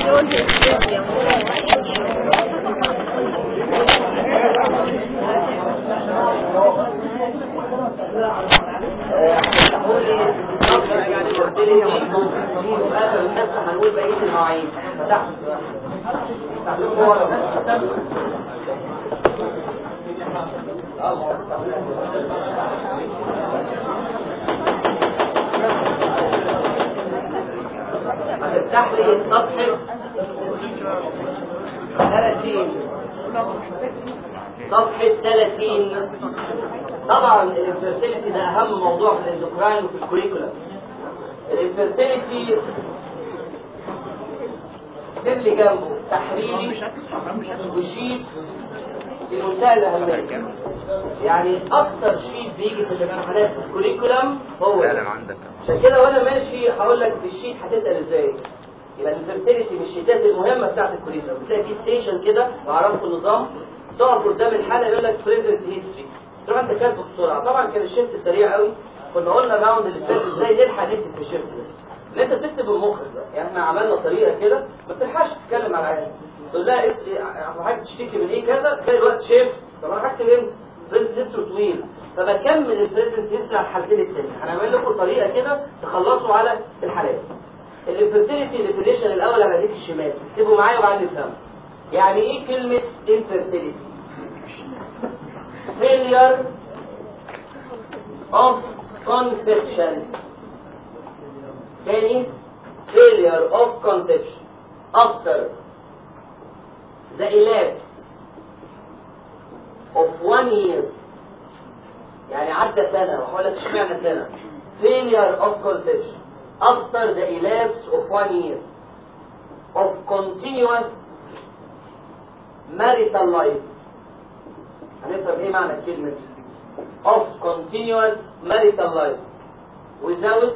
هنقول بقيه المواعيد فتحت هتفتح لي صفحة 30 صفحة 30 طبعا الانفرتيليتي ده اهم موضوع في الاندوكراين وفي الكوريكولا الانفرتيليتي اكتب لي جنبه تحريري وشيت في منتهى الاهميه يعني اكتر شيت بيجي في الامتحانات في الكوريكولم هو ده. فعلا عندك عشان كده وانا ماشي هقول لك الشيت هتسال ازاي يبقى الفيرتيليتي من الشيتات المهمه بتاعت الكوريكولم بتلاقي في ستيشن كده واعرفه النظام تقف قدام الحاله يقول لك بريزنت هيستوري تروح انت كاتبه بسرعه طبعا كان الشيفت سريع قوي كنا قلنا الراوند اللي فات ازاي نلحق نكتب في الشيفت ده ان انت تكتب بمخك بقى يعني احنا عملنا طريقه كده ما بتلحقش تتكلم على عادي تقول لها اس حضرتك تشتكي من ايه كذا تلاقي الوقت شيفت طب انا هكتب امتى بريزنت هيستوري طويل فبكمل البريزنت هيستوري على الحالتين التانيين هنعمل لكم طريقه كده تخلصوا على الحالات الانفرتيليتي ديفينيشن الاول على ايديك الشمال اكتبوا معايا وبعدين نفهم يعني ايه كلمه infertility failure of conception تاني failure of conception after the elapse of one year يعني عدى سنة وهقول لك اشمعنى سنة failure of conception after the elapse of one year of continuous marital life هنفهم ايه معنى الكلمة دي of continuous marital life without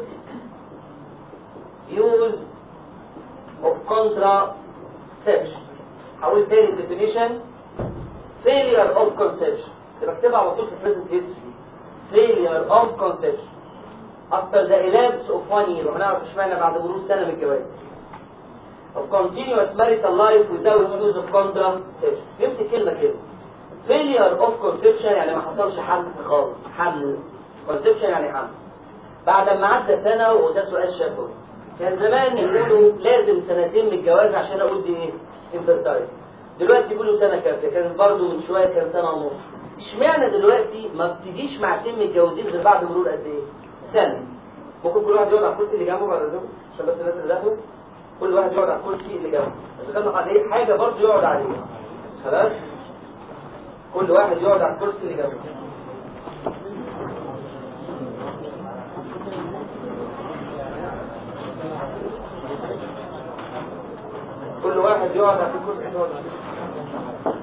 use of contraception هقول تاني definition failure of conception تبقى اكتبها على طول في present history failure of conception after the elapse of one year وهنعرف اشمعنى بعد مرور سنة من الجواز of continuous marital life without use of contraception نمسك كلمة كده failure of conception يعني ما حصلش حمل خالص حمل conception يعني حمل بعد ما عدى سنة وده سؤال شافوي كان زمان يقولوا لازم سنتين من الجواز عشان اقول دي ايه infertile دلوقتي يقولوا سنة كافية كان برضه من شوية كان سنة ونص اشمعنى دلوقتي ما بتجيش مع اتنين متجوزين غير بعد مرور قد ايه؟ سنة ممكن كل واحد يقعد على الكرسي اللي جنبه بعد اذنكم عشان بس الناس اللي داخله كل واحد يقعد على الكرسي اللي جنبه اذا كان عليه حاجة برضه يقعد عليها خلاص كل واحد يقعد على الكرسي اللي جنبه كل واحد يقعد على الكرسي اللي يقعد عليه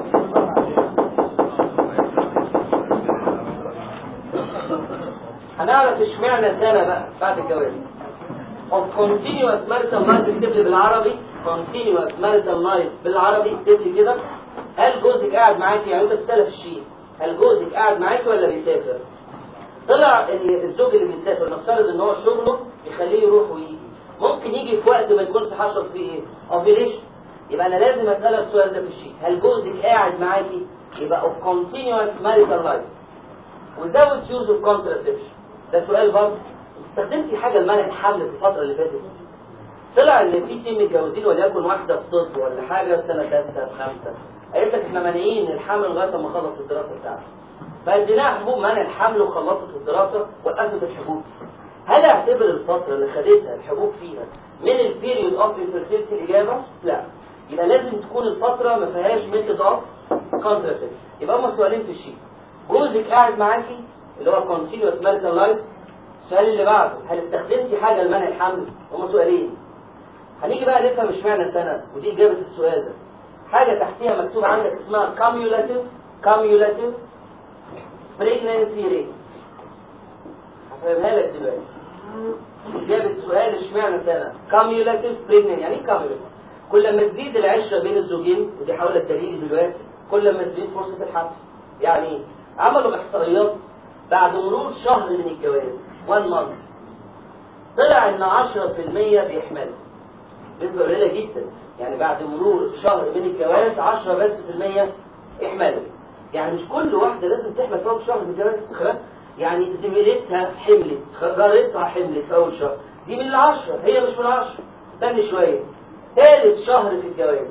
هنعرف اشمعنى سنة بقى بعد الجواز of continuous marital life اكتب لي بالعربي continuous marital life بالعربي اكتب لي كده هل جوزك قاعد معاكي يعني انت بتسأل في الشيء هل جوزك قاعد معاكي ولا بيسافر طلع ان الزوج اللي بيسافر نفترض ان هو شغله يخليه يروح ويجي ممكن يجي في وقت ما يكونش حصل فيه ايه اوفيليشن يبقى انا لازم اسالك السؤال ده في الشيء هل جوزك قاعد معاكي يبقى of continuous marital life without use of contraception ده سؤال برضه استخدمتي حاجه لمنع الحمل في الفتره اللي فاتت طلع ان في اتنين متجوزين وليكن واحده في طب ولا حاجه في سنه ثالثه في خمسه قالت لك احنا مانعين الحمل لغايه ما اخلص الدراسه بتاعتي فاديناها حبوب منع الحمل وخلصت الدراسه وقفت الحبوب هل اعتبر الفتره اللي خدتها الحبوب فيها من البيريود اوف انفيرتيلتي الاجابه؟ لا يبقى لازم تكون الفتره ما فيهاش ميثود اوف كونتراسيبشن يبقى هما سؤالين في الشيء جوزك قاعد معاكي اللي هو continuous marital life السؤال اللي بعده هل استخدمتي حاجة لمنع الحمل؟ هما سؤالين هنيجي بقى نفهم اشمعنى السنة ودي إجابة السؤال ده حاجة تحتيها مكتوب عندك اسمها cumulative cumulative pregnancy rate هفهمها لك دلوقتي إجابة سؤال اشمعنى سنة cumulative pregnancy يعني ايه cumulative؟ كل ما تزيد العشرة بين الزوجين ودي حاول الدليل دلوقتي كل ما تزيد فرصة الحمل يعني ايه؟ عملوا احصائيات بعد مرور شهر من الجواز 1 month طلع ان 10% بيحملوا نسبة قليلة جدا يعني بعد مرور شهر من الجواز 10 بس في المية احملوا يعني مش كل واحدة لازم تحمل في أول شهر من الجواز خلاص يعني زميلتها حملت جارتها حملت في أول شهر دي من العشرة هي مش من العشرة استني شوية ثالث شهر في الجواز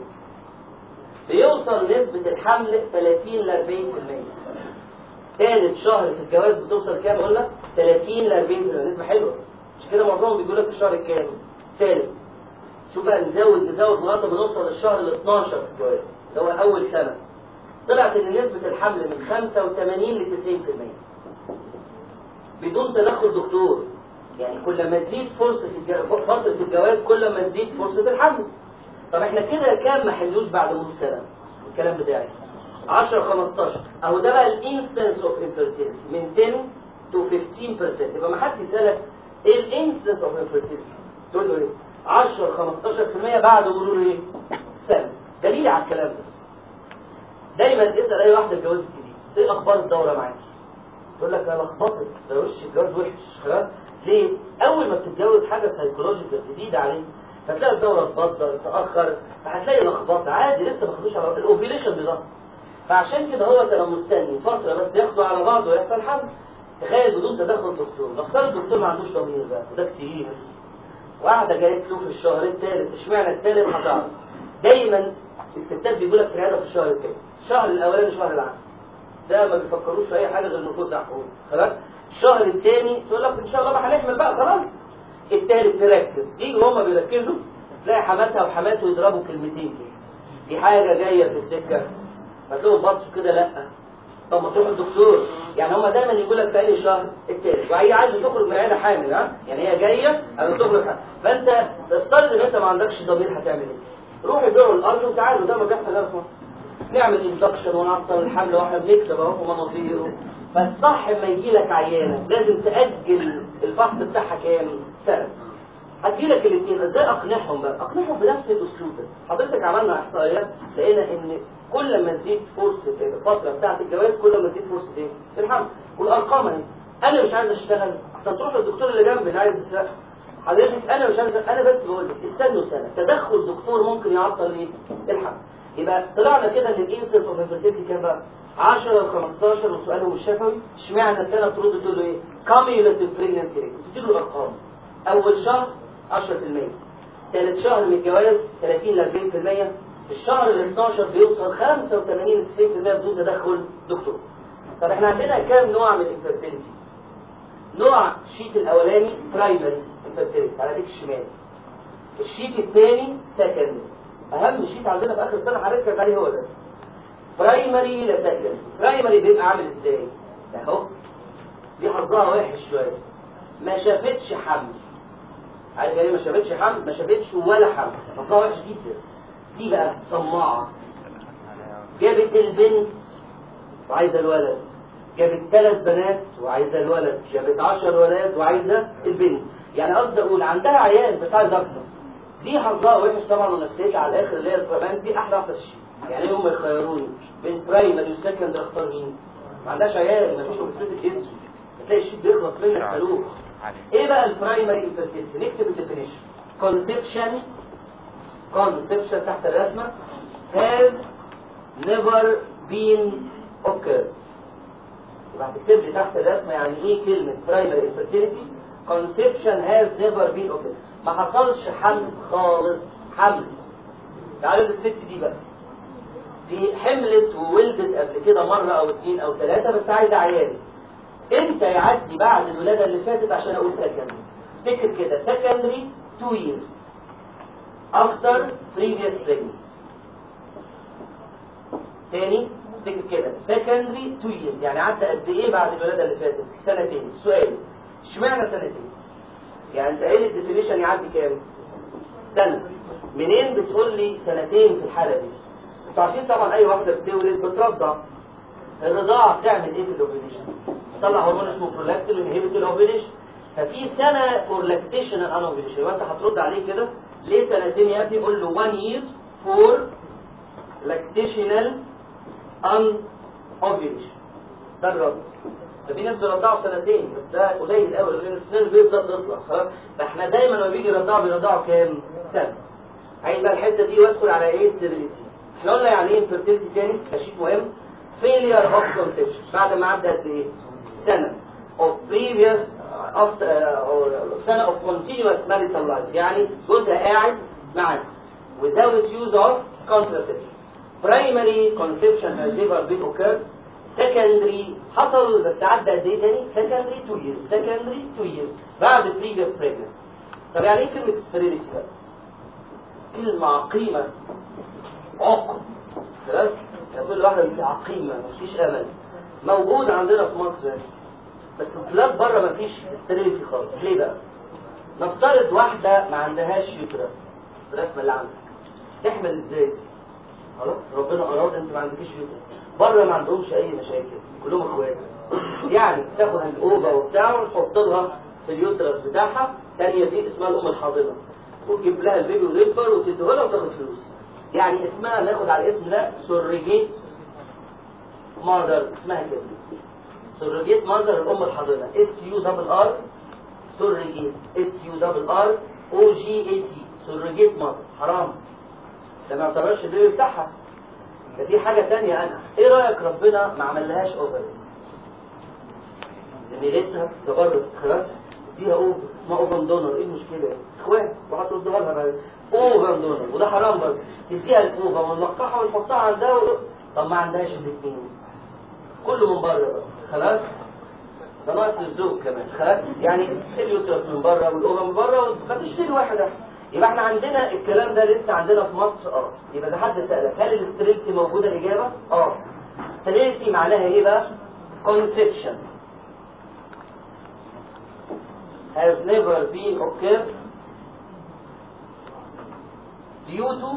بيوصل نسبة الحمل 30 ل 40% ثالث شهر في الجواز بتوصل كام قلنا 30 ل 40% نسبة حلوة مش كده معظمهم بيقول لك في الشهر الكام ثالث شوف بقى نزود نزود لغايه ما نوصل للشهر ال 12 في الجواز اللي هو اول سنه طلعت ان نسبه الحمل من 85 ل 90% بدون تدخل دكتور يعني كل ما تزيد فرصه الجواز فتره الجواز كل ما تزيد فرصه الحمل طب احنا كده كام ما حملوش بعد مرور سنه الكلام بتاعي 10 15 اهو ده بقى الانستنس اوف انفيرتيلتي من 10 تو 15% يبقى ما حد يسالك ايه الانستنس اوف انفيرتيلتي تقول له ايه 10 15% بعد مرور ايه سنه دليل على الكلام ده دايما اسال اي واحده اتجوزت جديد ايه اخبار الدوره معاكي تقول لك انا لخبطت ده وش الجواز وحش خلاص ليه اول ما بتتجوز حاجه سايكولوجيكال جديده عليك فتلاقي الدوره تبطل تاخر فهتلاقي لخبطه عادي لسه ما خدوش على الاوفيليشن بيضغط فعشان كده هو كان مستني فتره بس ياخدوا على بعض ويحصل حمل تخيل بدون تدخل دكتور نفترض الدكتور ما عندوش ضمير بقى وده كتير واحده جايه له في الشهر الثالث اشمعنى الثالث هتعرف دايما الستات بيقول لك في في الشهر الثاني الشهر الاولاني شهر العسل ده ما بيفكروش في اي حاجه غير النفوذ على الحقوق خلاص الشهر الثاني تقول لك ان شاء الله ما هنحمل بقى خلاص الثالث نركز يجوا هما بيركزوا تلاقي حماتها وحماته يضربوا كلمتين كده دي حاجه جايه في السكه فتلاقيهم بصوا كده لا طب ما تروح الدكتور يعني هما دايما يقول لك تاني شهر الثالث وهي عايزه تخرج من العياده حامل ها يعني هي جايه او تخرج حامل فانت افترض ان انت ما عندكش ضمير هتعمل ايه؟ روح ادعوا الارض وتعالوا ده ما بيحصل هنا في مصر نعمل اندكشن ونعطل الحمل واحنا بنكسب اهو ومناطير فالصح لما يجي لك عيانه لازم تاجل الفحص بتاعها كام سنه هتجي لك الاثنين ازاي اقنعهم بقى اقنعهم بنفس الاسلوب ده حضرتك عملنا احصائيات لقينا ان كل ما تزيد فرصه الفتره بتاعه الجواز كل ما تزيد فرصه ايه الحمل والارقام اهي انا مش عايز اشتغل اصل تروح للدكتور اللي جنبي اللي عايز يسرق حضرتك انا مش عايز انا بس بقول لك استنوا سنه تدخل دكتور ممكن يعطل ايه الحمل يبقى طلعنا كده ان الانسل اوف انفيرتيلتي كام بقى 10 ل 15 وسؤالهم الشفوي اشمعنى الثلاث ترد تقول له ايه كاميولاتيف بريجنسي ريت تديله الارقام اول شهر 10% ثالث شهر من الجواز 30 ل 40% في الشهر ال 12 بيوصل 85 ل 90% بدون تدخل دكتور طب احنا عندنا كام نوع من الانفيرتيلتي نوع الشيت الاولاني برايمري انفيرتيلتي على ايديك الشمال الشيت الثاني سكندري اهم شيت عندنا في اخر السنه هنركز عليه هو ده برايمري لا سكندري برايمري بيبقى عامل ازاي اهو دي حظها وحش شويه ما شافتش حمل عارف يعني ما شافتش حمل ما شافتش ولا حمل حظها وحش جدا دي بقى طماعه جابت البنت وعايزه الولد جابت ثلاث بنات وعايزه الولد جابت عشر ولاد وعايزه البنت يعني قصدي اقول عندها عيال بس عايزه اكتر دي حظها وحش طبعا ونفسيتها على الاخر اللي هي الفرمان دي احلى واحده في الشيء يعني هم يخيروني بين برايمري وسكند اختار مين؟ ما عندهاش عيال ما فيش اوبستريتك ايدز هتلاقي الشيء بيخلص منك صاروخ ايه بقى البرايمري انفيرتيلتي نكتب الديفينيشن كونسبشن كونسبشن تحت الرسمه has never been occurred يبقى هتكتب لي تحت الرسمه يعني ايه كلمه برايمري انفيرتيلتي conception has never been occurred ما حصلش حمل خالص حمل تعالوا الست دي بقى دي حملت وولدت قبل كده مرة أو اثنين أو ثلاثة بس عايزة عيال امتى يعدي بعد الولادة اللي فاتت عشان أقول سكندري افتكر كده secondary two years after previous pregnancy تاني افتكر كده secondary two years يعني عدى قد ايه بعد الولادة اللي فاتت سنتين السؤال اشمعنى سنتين يعني انت ايه الديفينيشن يعدي كام سنة منين بتقول لي سنتين في الحالة دي انتوا عارفين طبعا اي واحدة بتولد بترضع الرضاعة بتعمل ايه في الاوفيليشن تطلع هرمون اسمه برولاكتين وينهبت الاوفيليشن ففي سنة فور لاكتيشنال ان اوفيليشن يبقى انت هترد عليه كده ليه سنتين يا ابني قول له 1 year فور لاكتيشنال ان اوفيليشن ده الرد ففي ناس بيرضعوا سنتين بس ده قليل قوي لان السنين بيفضل تطلع خلاص فاحنا دايما لما بيجي يرضعوا بيرضعوا كام؟ سنه عايز بقى الحته دي وادخل على ايه ستيريليتي احنا قلنا يعني ايه انفيرتيلتي تاني كشيء مهم failure of conception بعد ما عدى قد ايه سنه of previous of uh, سنه of continuous marital life يعني جوزها قاعد معاك without use of contraception primary conception has never been occurred secondary حصل بس عدى قد ايه تاني secondary two years secondary two years بعد previous pregnancy طب يعني ايه كلمة sterility بقى؟ كلمة عقيمة عقم خلاص؟ يقول واحدة انت عقيمة مفيش امل موجود عندنا في مصر يعني. بس في بلاد بره مفيش sterility خالص ليه بقى؟ نفترض واحدة ما عندهاش يوترس الرسمة اللي عندك تحمل ازاي؟ خلاص ربنا اراد انت ما عندكيش يوترس بره ما عندهمش اي مشاكل كلهم اخوات يعني تاخد الاوفا وبتاع ونحط لها في اليوترس بتاعها ثانيه دي اسمها الام الحاضنه وتجيب لها البيبي وديلبر وتديه لها وتاخد فلوس يعني اسمها ناخد على الاسم ده سوريجيت ماذر اسمها كده سوريجيت ماذر الام الحاضنه اس يو دبل ار سوريجيت اس يو دبل ار او جي اي تي سوريجيت ماذر حرام ده ما يعتبرش البيبي بتاعها ده في حاجة تانية أنا إيه رأيك ربنا ما عملهاش أوفرز زميلتها تبرد خلاص اديها أوفر اسمها أوفن دونر إيه المشكلة إخوان وهتردها لها بعد أوفن دونر وده حرام برضه تديها الأوفر ونلقحها ونحطها عندها و... طب ما عندهاش الاثنين كله من بره بقى خلاص ده ناقص الزوج كمان خلاص يعني اليوترس من بره والأوفر من بره فتشتري واحدة يبقى احنا عندنا الكلام ده لسه عندنا في مصر اه يبقى ده حد سألك هل الاستريلسي موجودة الإجابة؟ اه استريلسي معناها ايه بقى؟ conception has never been occurred due to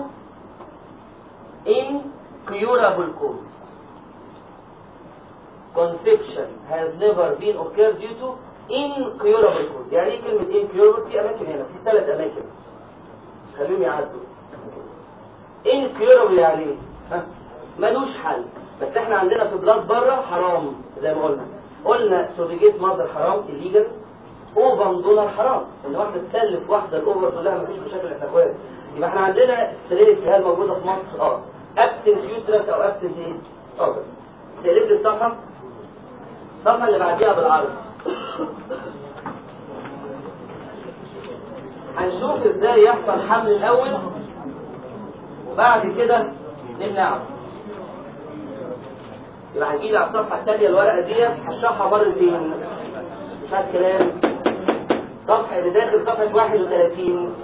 incurable cause conception has never been occurred due to incurable cause يعني ايه كلمة incurable في أماكن هنا في ثلاث أماكن خليهم يعدوا incurable يعني ايه؟ ها؟ ملوش حل بس احنا عندنا في بلاد بره حرام زي ما قلنا قلنا سوفيجيت ماذر حرام الليجل اوفن دولار حرام ان واحده تسلف واحده الاوفر تقول لها مفيش مشاكل احنا اخوات يبقى احنا عندنا ستريس هل موجوده في مصر اه ابسنت يوترس او ابسنت ايه؟ اه بس تقلب لي الصفحه الصفحه اللي بعديها بالعرض هنشوف ازاي يحصل حمل الاول وبعد كده نمنعه يبقى هنجيلي على الصفحه الثانيه الورقه دي هشرحها مرتين مش عارف كلام صفحه اللي داخل صفحه 31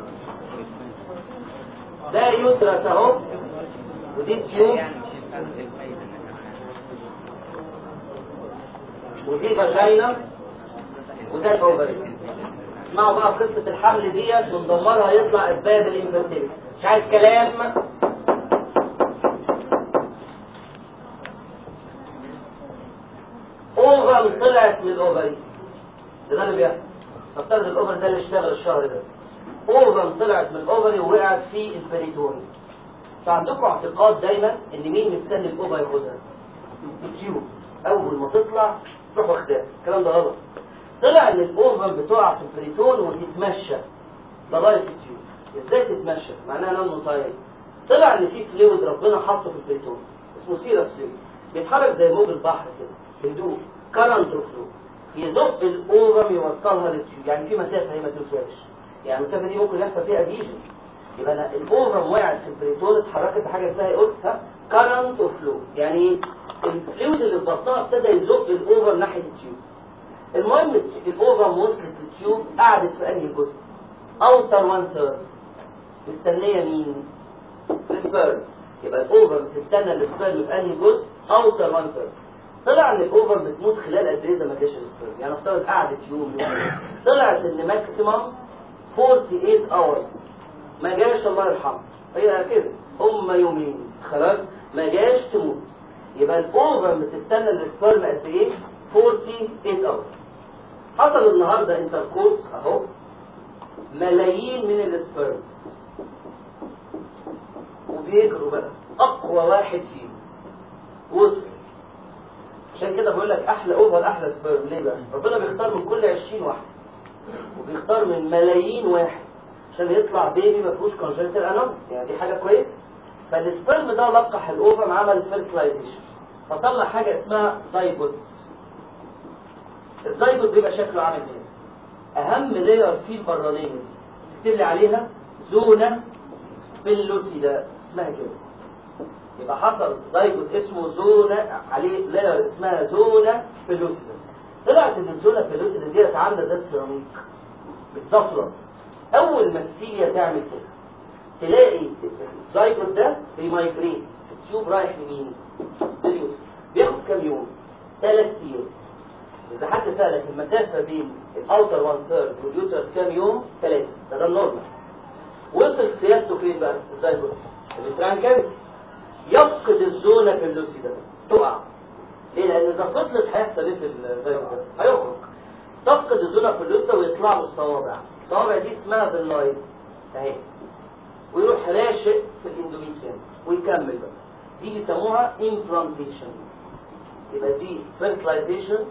ده يترس اهو ودي تيوب ودي فاجينا وده الاوفري اسمعوا بقى قصة الحمل ديت من ضمنها يطلع اسباب الانفيرتيليتي مش عايز كلام اوفر طلعت من الاوفري ده اللي بيحصل نفترض الاوفر ده اللي اشتغل الشهر ده اوفر طلعت من الاوفري ووقعت في البريتوري فعندكم اعتقاد دايما ان مين مستني الاوفر ياخدها التيوب اول ما تطلع تروح واخداها الكلام ده غلط طلع ان الاوفر بتقع في البريتون وتتمشى لغايه التيوب ازاي تتمشى معناها نون طاير طلع ان في فلويد ربنا حاطه في البريتون اسمه سيرس فلويد بيتحرك زي موج البحر كده هدوء كرنت فلو يزق الاوفر يوصلها للتيوب يعني في مسافه هي ما توصلش يعني المسافه دي ممكن يحصل فيها اديشن يبقى انا الاوفر وقعت في البريتون اتحركت بحاجه اسمها ايه قلت ها كرنت فلو يعني الفلويد اللي في بطنها ابتدى يزق الاوفر ناحيه التيوب المهم الاوفر وصلت التيوب قعدت في انهي جزء اوتر وان ثيرد مستنيه مين السبيرم يبقى الاوفر بتستنى السبيرم في انهي جزء اوتر وان ثيرد طلع ان الاوفر بتموت خلال قد ايه ما جاش السبيرم يعني افترض قعدت يوم طلعت ان ماكسيمم 48 اورز ما جاش الله يرحمه هي كده هم يومين خلاص ما جاش تموت يبقى الاوفر بتستنى السبيرم قد ايه 48 اور حصل النهارده انتركورس اهو ملايين من السبيرم وبيجروا بقى اقوى واحد فيهم وصل عشان كده بقول لك احلى اوفر احلى سبيرم ليه بقى ربنا بيختار من كل 20 واحد وبيختار من ملايين واحد عشان يطلع بيبي ما فيهوش كونجنتال انومس يعني دي حاجه كويسه فالسبرم ده لقح الاوفم عمل فيرتلايزيشن فطلع حاجه اسمها زايجوت الزايجوت بيبقى شكله عامل كده اهم لاير فيه البرانيه اكتب لي عليها زونه بلوسيدا اسمها كده يبقى حصل زايجوت اسمه زونه عليه لاير اسمها زونه بلوسيدا طلعت ان الزونه بلوسيدا ديت عامله زي السيراميك بتزفلط اول ما السيليا تعمل كده تلاقي الزايجوت ده بيمايجريت التيوب رايح لمين؟ لليوترس بياخد كام يوم؟ ثلاث ايام إذا حد سألك المسافة بين الأوتر وان ثيرد واليوترس كام يوم؟ ثلاثة ده ده النورمال وصل سيادته فين بقى؟ ازاي بقى؟ الترانكاميتي يفقد الزونة في اللوسيدا تقع ليه؟ لأن إذا فضلت هيحصل إيه في الزيغوت ده؟ هيخرج تفقد الزونة في اللوسيدا ويطلع له الصوابع الصوابع دي اسمها باللايت أهي ويروح راشق في الاندوميتريوم ويكمل بقى دي بيسموها implantation يبقى دي fertilization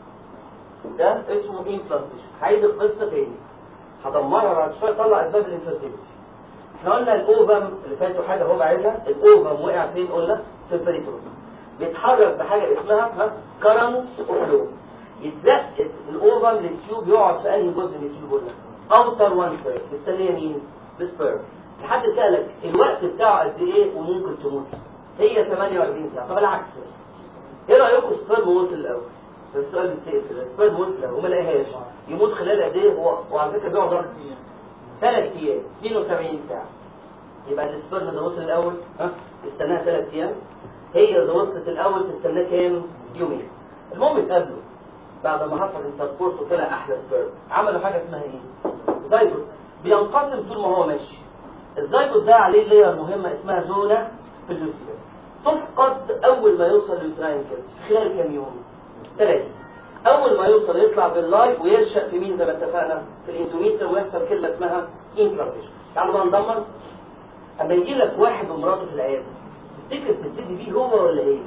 ده اسمه implantation هعيد القصه تاني هدمرها بعد شويه اطلع اسباب الانفيرتيلتي احنا قلنا الاوفم اللي فاتوا حاجه هو بعيدها الاوفم وقع فين قلنا في البريتون بيتحرك بحاجه اسمها كرنت اوفلو يتزق الاوفم للتيوب يقعد في انهي جزء من التيوب قلنا اوتر وان ثيرد مستنيه مين؟ السبيرم لحد سألك الوقت بتاعه قد ايه وممكن تموت هي 48 ساعة طب العكس ايه رأيكم سبيرم وصل الاول السؤال بيتسأل كده سبيرم وصل الاول وما لقاهاش يموت خلال قد ايه هو وعلى فكرة بيقعد ضغط ثلاث ايام 72 ساعة يبقى السبيرم ده وصل الاول ها استناها ثلاث ايام هي اذا وصلت الاول تستناه كام يومين المهم اتقابلوا بعد ما حصل الترانسبورت وطلع احلى سبيرم عملوا حاجه اسمها ايه؟ زايجوت بينقسم طول ما هو ماشي الزايجوت ده عليه لير مهمة اسمها زونة في اللوسيا تفقد أول ما يوصل للتراين في خلال كام يوم؟ ثلاثة أول ما يوصل يطلع باللايف ويرشق في مين زي ما اتفقنا في الانتوميتر ويحصل كلمة اسمها امبلانتيشن تعالوا بقى ندمر أما يجي لك واحد ومراته في العيادة تفتكر تبتدي بيه هو ولا ايه؟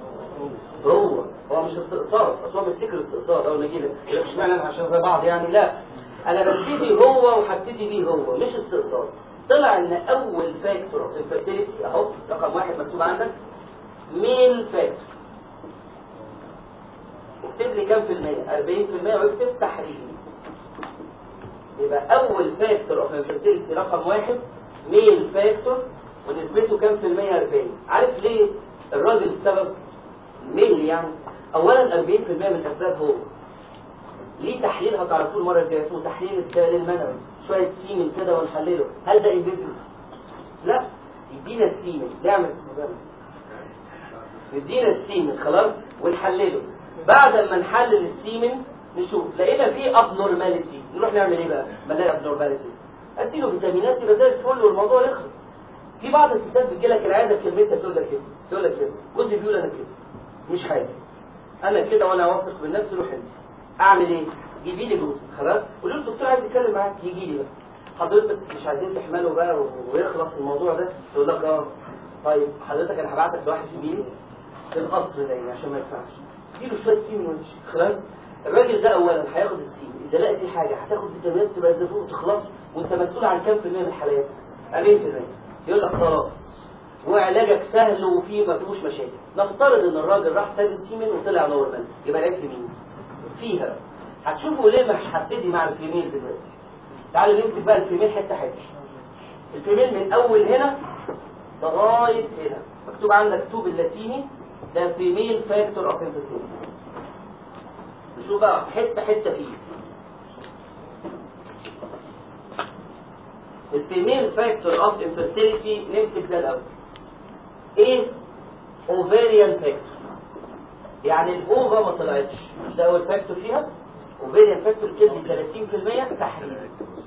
هو هو مش استئصال اصل هو بيفتكر استئصال اول ما يجي لك يقول لك اشمعنى انا عشان زي بعض يعني لا انا ببتدي هو وهبتدي بيه هو مش استئصال طلع ان اول فاكتور اوف الفيرتيليتي اهو رقم واحد مكتوب عندك ميل فاكتور اكتب لي كام في المية 40% واكتب تحريم يبقى اول فاكتور اوف الفيرتيليتي رقم واحد ميل فاكتور ونسبته كام في المية 40 عارف ليه الراجل السبب ميل يعني اولا 40% من الاسباب هو ليه تحليل هتعرفوه المره الجايه اسمه تحليل السائل المنوي شويه سيمن كده ونحلله هل ده انفيزيبل لا يدينا السيمن نعمل يدينا السيمن خلاص ونحلله بعد ما نحلل السيمن نشوف لقينا فيه ابنورماليتي نروح نعمل ايه بقى ما نلاقي ابنورماليتي اديله فيتامينات يبقى زي الفل والموضوع يخلص في بعض الستات بتجي لك العياده في البيت تقول لك كده تقول لك كده جوزي بيقول انا كده مش حاجه انا كده وانا واثق من نفسي روح انت اعمل ايه جيبي لي جوزك خلاص قولي له الدكتور عايز يتكلم معاك يجي لي بقى حضرتك مش عايزين تحمله بقى ويخلص الموضوع ده تقول لك اه طيب حضرتك انا هبعتك لواحد في مين في القصر ده عشان ما ينفعش اديله شويه سيمن وامشي خلاص الراجل ده اولا هياخد السيمن اذا لقى في حاجه هتاخد فيتامينات تبقى الزيتون وتخلص وانت مسؤول عن كام في المية من الحالات 40% يقول لك خلاص وعلاجك سهل وفيه ما فيهوش مشاكل نفترض ان الراجل راح ساب السيمن وطلع نورمال يبقى العيب في مين؟ فيها هتشوفوا ليه مش هبتدي مع الفيميل دلوقتي تعالوا نمسك بقى الفيميل حته حته الفيميل من اول هنا لغايه هنا مكتوب عندك توب اللاتيني ده فيميل فاكتور اوف انفيرتيليتي نشوف بقى حته حته فيه الفيميل فاكتور اوف انفيرتيليتي نمسك ده الاول ايه اوفيريان فاكتور يعني الاوفا ما طلعتش مش ده اول فاكتور فيها اوفيريان فاكتور كدي 30% تحرير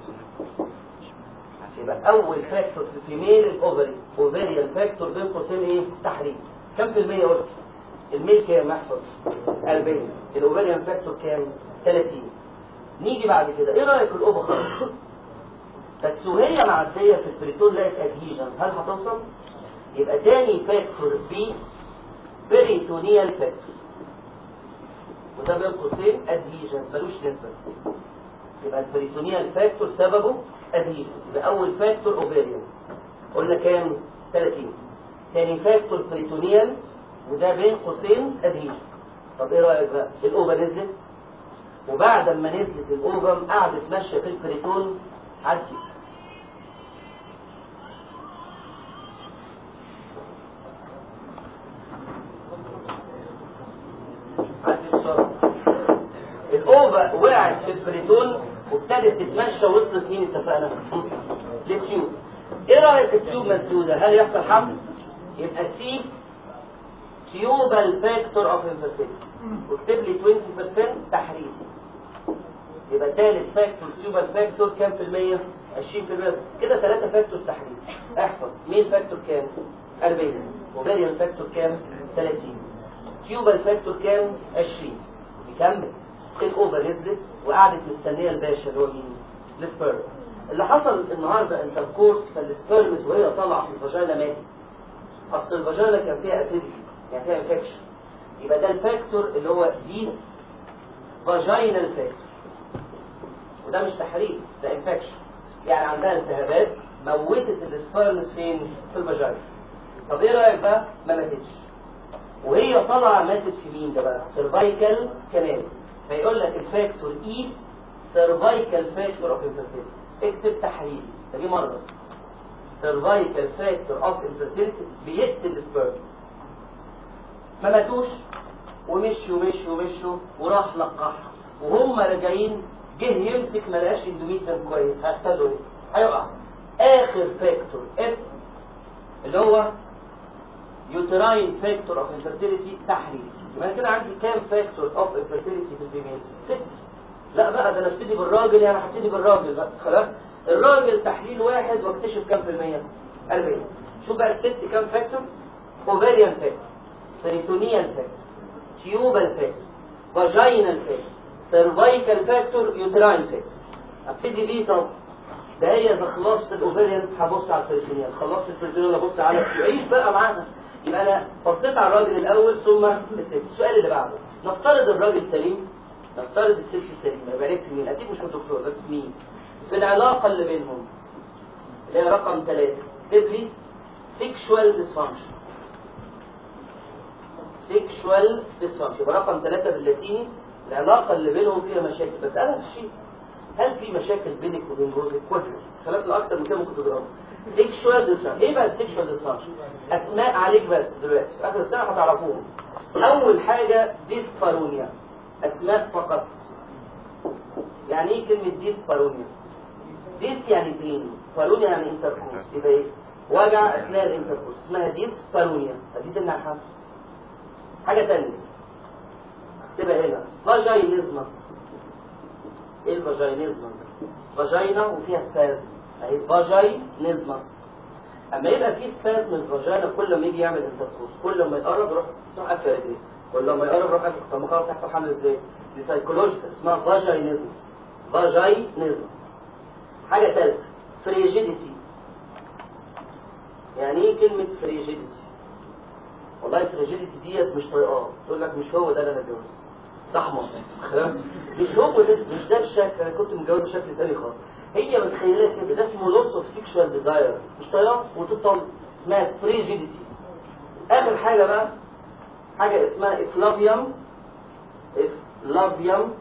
يبقى اول فاكتور في الفيميل الاوفري اوفيريان فاكتور بين قوسين ايه تحرير كم في المية قلت الميل كام محفظ 40 الاوفيريان فاكتور كام 30 نيجي بعد كده ايه رايك الاوفا خالص بس وهي معديه في البريتون لقت ادهيجن هل هتوصل يبقى تاني فاكتور بي بريتونيال فاكتور وده بين قوسين ادهيجن ملوش نسبه يبقى البريتونيال فاكتور سببه ادهيجن يبقى اول فاكتور اوفيريان قلنا كام 30 ثاني فاكتور بريتونيال وده بين قوسين ادهيجن طب ايه رايك بقى الاوفا نزلت وبعد ما نزلت الاوفم قعدت ماشيه في البريتون عدت عدت بسرعه الاوفا وقعت في البريتون وابتدت تتمشى وصلت مين اتفقنا؟ للتيوب ايه رايك التيوب مسدوده هل يحصل حمل؟ يبقى سي تيوبال فاكتور اوف انفيرتيلتي واكتب لي 20% تحرير يبقى ثالث فاكتور تيوبال فاكتور كام في المية؟ 20% كده ثلاثة فاكتور تحرير احفظ مين فاكتور كام؟ 40 وفاريان فاكتور كام؟ 30 تيوبال فاكتور كام؟ 20 نكمل الاوفا نزلت وقعدت مستنيه الباشا اللي هو مين؟ السبيرم اللي حصل النهارده انتركورس فالسبيرمز وهي طالعه في الفاجينا ماتت اصل الفاجينا كان فيها اسيديتي يعني فيها انفكشن يبقى ده الفاكتور اللي هو دي فاجينال فاكتور وده مش تحريك ده انفكشن يعني عندها التهابات موتت السبيرمز فين؟ في الفاجينا طب ايه رايك بقى؟ ما ماتتش وهي طالعه ماتت في مين ده بقى؟ سيرفايكال كانال فيقول لك الفاكتور اي سيرفايكال فاكتور اوف انفيرتيلتي اكتب تحرير ده دي مره سيرفايكال فاكتور اوف انفيرتيلتي بيقتل السبيرمز ما ماتوش ومشوا ومشوا ومشوا وراح لقحها وهم راجعين جه يمسك ما لقاش اندوميتريم كويس هيحصل له ايه؟ هيقع اخر فاكتور اف اللي هو يوتراين فاكتور اوف انفيرتيليتي تحرير يبقى أنا كده عندي كام فاكتور اوف انفيرتيليتي في الفيميل؟ ست لا بقى ده انا ابتدي بالراجل يعني هبتدي بالراجل بقى خلاص الراجل تحليل واحد واكتشف كام في المية؟ 40 شوف بقى الست كام فاكتور؟ اوفيريان فاكتور بريتونيال فاكتور تيوبال فاكتور فاجينال فاكتور سيرفايكال فاكتور يوتراين فاكتور ابتدي بيه طب ده هي اذا خلصت الاوفيريان هبص على البريتونيال خلصت البريتونيال ابص على عيش بقى معانا يبقى انا بصيت على الراجل الاول ثم الست السؤال اللي بعده نفترض الراجل سليم نفترض الست سليمه يبقى لك مين اكيد مش الدكتور بس مين في العلاقه اللي بينهم اللي هي رقم ثلاثة اكتب لي sexual dysfunction sexual dysfunction يبقى رقم ثلاثة باللاتيني العلاقة اللي بينهم فيها مشاكل بس أنا الشيء هل في مشاكل بينك وبين جوزك؟ وافق خلاف الأكتر من كده ممكن تضربه sexual dysfunction ايه بقى السيكشوال dysfunction؟ أسماء عليك بس دلوقتي في آخر السنة هتعرفوهم أول حاجة ديسبارونيا أسماء فقط يعني ايه كلمة ديسبارونيا؟ ديس يعني بين بارونيا يعني انتركورس يبقى ايه؟ وجع أثناء الانتركورس اسمها ديسبارونيا فدي تمنع الحمل حاجة تانية تبقى هنا فاجينيزمس ايه الفاجينيزمس فاجينا وفيها سباز اهي فاجينيزمس اما يبقى في سباز من الفاجينا كل ما يجي يعمل انتركورس كل ما يقرب يروح يروح قافل رجليه كل ما يقرب يروح قافل طب ما خلاص هيحصل حمل ازاي؟ دي سايكولوجيكال اسمها فاجينيزمس فاجينيزمس حاجة ثالثة فريجيديتي يعني ايه كلمة فريجيديتي؟ والله الفريجيديتي ديت مش طايقاه تقول لك مش هو ده اللي انا اتجوزته ده احمر مش هو ده مش ده الشكل انا كنت متجوز بشكل تاني خالص هي متخيلاه كده ده اسمه لوس اوف سيكشوال ديزاير مش طايقاه وتطلع اسمها فريجيديتي اخر حاجه بقى حاجه اسمها افلافيوم افلافيوم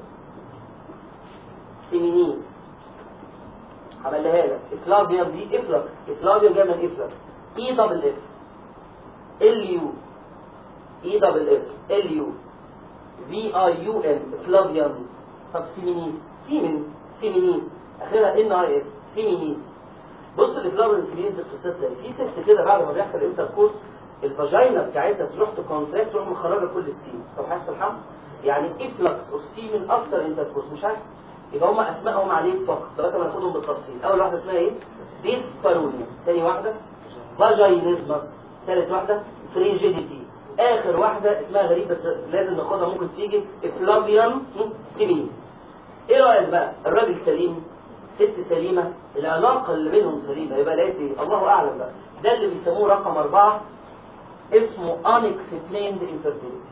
سيمينيز عملها لك افلافيوم دي افلكس افلافيوم جاي من افلكس اي دبل اف ال يو اي دبل اف ال يو في اي يو ام فلافيوم طب سيمينيز سيمين سيمينيز اخرها ان اي اس سيمينيز بص الفلافيوم سيمينيز في القصه دي في ست كده بعد ما بيحصل انتركورس الفاجينا بتاعتها تروح تكونتراكت تروح مخرجه كل السيم طب هيحصل حمل يعني افلكس اوف سيمين افتر انتركورس مش عارف يبقى هم اسمائهم عليك فقط لغايه ما ناخدهم بالتفصيل اول واحده اسمها ايه ديسبارونيا ثاني واحده فاجينيزمس ثالث واحده فريجيديتي اخر واحده اسمها غريب بس لازم ناخدها ممكن تيجي افلافيوم تيمينيز ايه رايك بقى الراجل سليم ست سليمه العلاقه اللي بينهم سليمه يبقى لقيت ايه الله اعلم بقى ده اللي بيسموه رقم أربعة اسمه unexplained infertility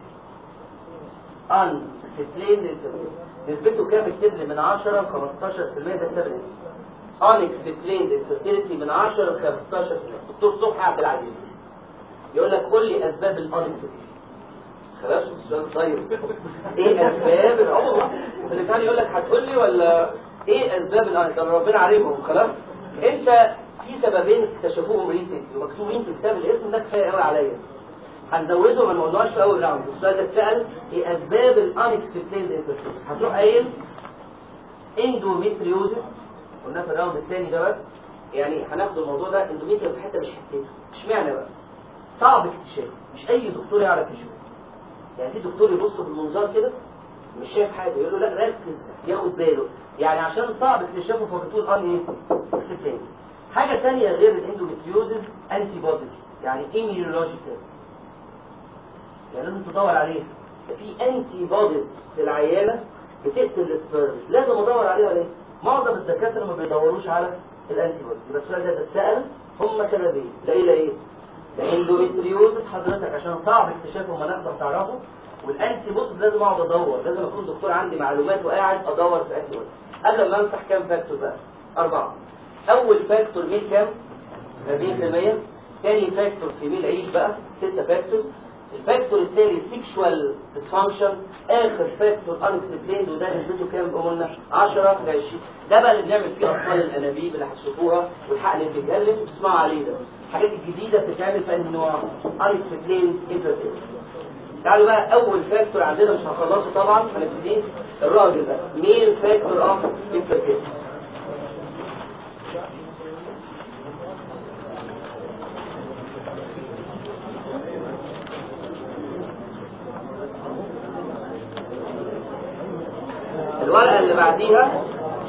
unexplained infertility نسبته كام اكتب لي من 10 ل 15% ده كتاب الاسم unexplained infertility من 10 ل 15 دكتور صبحي عبد العزيز يقول لك قول لي اسباب الانكسبلينed خلاص السؤال طيب ايه اسباب العمر اللي كان يقول لك هتقول لي ولا ايه اسباب الانكسبلينed ربنا عارفهم خلاص انت في سببين اكتشفوهم ريسنتلي ومكتوبين في كتاب الاسم ده كفايه قوي عليا هنزوده ما نقولناش في اول راوند السؤال ده اتسال ايه اسباب الانكسبلينed انفيرتيليتي هتروح قايل اندوميتريوزس قلنا في الراوند الثاني ده بس يعني هناخد الموضوع ده اندوميتريوز في حته مش حتته اشمعنى بقى صعب اكتشافه مش اي دكتور يعرف يشوفه يعني في دكتور يبص بالمنظار كده مش شايف حاجه يقول له لا ركز ياخد باله يعني عشان صعب اكتشافه فبتقول اه ايه اكتشاف حاجه ثانيه غير الاندوميتريوزز انتي بوديز يعني immunological يعني لازم تدور عليها في انتي بوديز في العيانه بتقتل السبيرمز لازم ادور عليها ليه؟ معظم الدكاتره ما بيدوروش على الانتي بوديز يبقى السؤال ده اتسال هم سببين لا ايه لا ايه؟ الاندوميتريوزز حضرتك عشان صعب اكتشافه ما نقدر تعرفه والانتي بوديز لازم اقعد ادور لازم اكون دكتور عندي معلومات وقاعد ادور في انتي بوديز قبل ما امسح كام فاكتور بقى؟ اربعه اول فاكتور ميل كام؟ 40% ثاني فاكتور في ميل عيش بقى 6 فاكتور الفاكتور الثاني سيكشوال ديسفانكشن اخر فاكتور انكسبليند وده نسبته كام قلنا 10 ل 20 ده بقى اللي بنعمل فيه اطفال الانابيب اللي هتشوفوها والحقن اللي بيتكلم تسمعوا عليه ده الحاجات الجديده بتتعمل في انهي نوع انكسبليند انفيرتيلتي تعالوا بقى اول فاكتور عندنا مش هنخلصه طبعا هنبتدي الراجل ده مين فاكتور اوف انفيرتيلتي الورقة اللي بعديها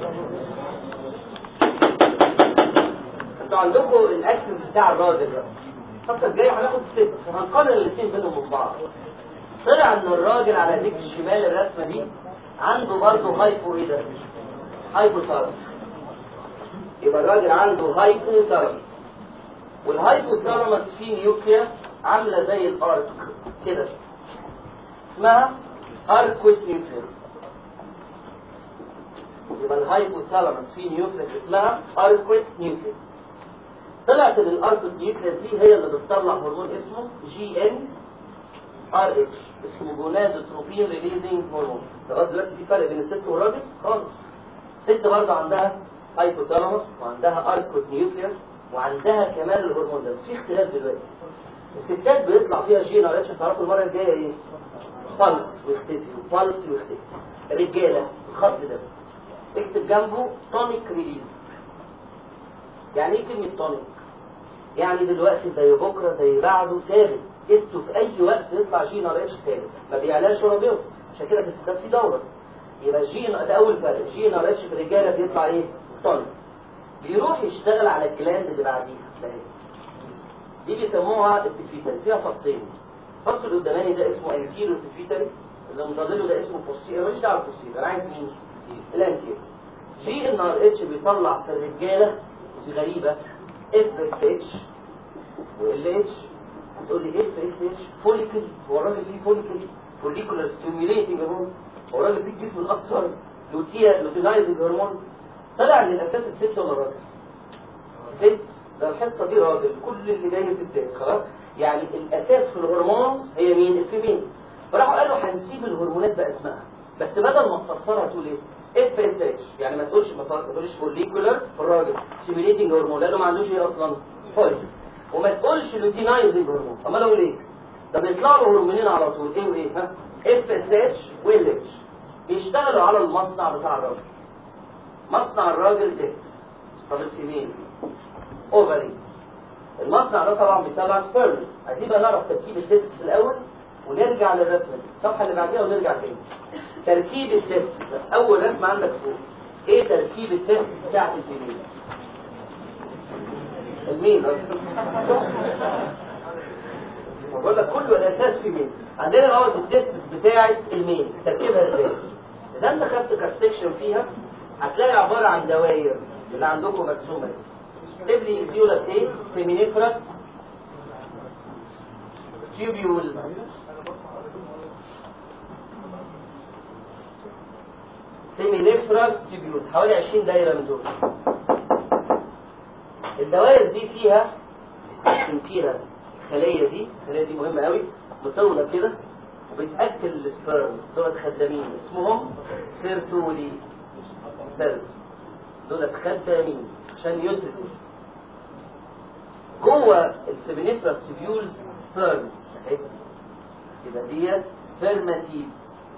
انتوا عندكم الاكسس بتاع الراجل ده الفترة الجاية هناخد ست وهنقارن الاثنين بينهم من بعض طلع ان الراجل على ايديك الشمال الرسمة دي عنده برضه هايبو ايه ده؟ هايبو ثالاموس يبقى الراجل عنده هايبو ثالاموس والهايبو ثالاموس فيه نيوكليا عاملة زي الارك كده اسمها اركويت نيوكليا يبقى الهايبوثالاموس في نيوكليس اسمها اركويت نيوكليس طلعت ان الاركويت نيوكليس دي هي اللي بتطلع هرمون اسمه جي ان ار اتش اسمه جونادوتروبين ريليزنج هرمون لغايه دلوقتي في فرق بين الست والراجل خالص الست برضه عندها هايبوثالاموس وعندها اركويت نيوكليس وعندها كمان الهرمون ده بس في اختلاف دلوقتي الستات بيطلع فيها جي ان ار اتش هتعرفوا المره الجايه ايه؟ فالس ويختفي وفالس ويختفي رجاله الخط ده اكتب جنبه تونيك ريليز يعني ايه كلمة تونيك؟ يعني دلوقتي زي بكرة زي بعده ثابت قسته في أي وقت يطلع جي ار اتش ثابت ما بيعلاش ولا بيوت عشان كده في الستات في دورة يبقى جي ده أول فرق جي ار اتش في الرجالة بيطلع إيه؟ تونيك بيروح يشتغل على الجلاند اللي بعديها ده دي بيسموها البيفيتري فيها فصين الفص القداماني ده اسمه انتيرو بيفيتري اللي مضلله ده اسمه بوستيرو ماليش دعوه بالبوستيرو انا عايز مين؟ الانتيرو جي ان ار اتش بيطلع في الرجاله دي غريبه اف اس اتش وال اتش هتقول لي اف اس اتش فوليكل هو الراجل فيه فوليكل فوليكولار ستيميوليتنج هرمون هو الراجل فيه الجسم الاصفر لوتيا لوتينايزنج هرمون طلع من الاساس الست ولا الراجل؟ ست ده الحصه دي راجل كل اللي جاي ستات خلاص يعني الاساس في الهرمون هي مين؟ الفيمين فراحوا قالوا هنسيب الهرمونات باسمائها بس بدل ما تفسرها تقول ايه؟ اف اس اتش يعني ما تقولش ما تقولش فوليكولر في الراجل سيميليتنج هرمون لانه ما عندوش ايه اصلا فوليك وما تقولش لوتينايزنج هرمون امال اقول ايه ده بيطلع له هرمونين على طول ايه وايه ها اف اس اتش وال اتش بيشتغلوا على المصنع بتاع الراجل مصنع الراجل اكس طب الفيميل اوفري المصنع ده طبعا بيطلع سبيرمز عايزين بقى نعرف تركيب التست الاول ونرجع للرسمه دي الصفحه اللي بعديها ونرجع تاني تركيب التست اول رسمه عندك فوق ايه تركيب التست بتاعت الفيميل المين بقول لك كله الاساس في مين عندنا الاول التست بتاعت المين تركيبها ازاي اذا انت خدت كاستكشن فيها هتلاقي عباره عن دوائر اللي عندكم مرسومه دي اكتب لي دي ولا ايه سيمينيفرس تيوبيول سيمينيفرس تيوبيول حوالي 20 دايره من دول الدوائر دي فيها كان فيها الخلية دي الخلية دي مهمة قوي مطولة كده وبتأكل السبرمز دول خدامين اسمهم سيرتولي سيلز دول خدامين عشان ينتجوا جوه السيمينيفرس تيبيولز سبرمز اهي يبقى ديت سبرماتيدز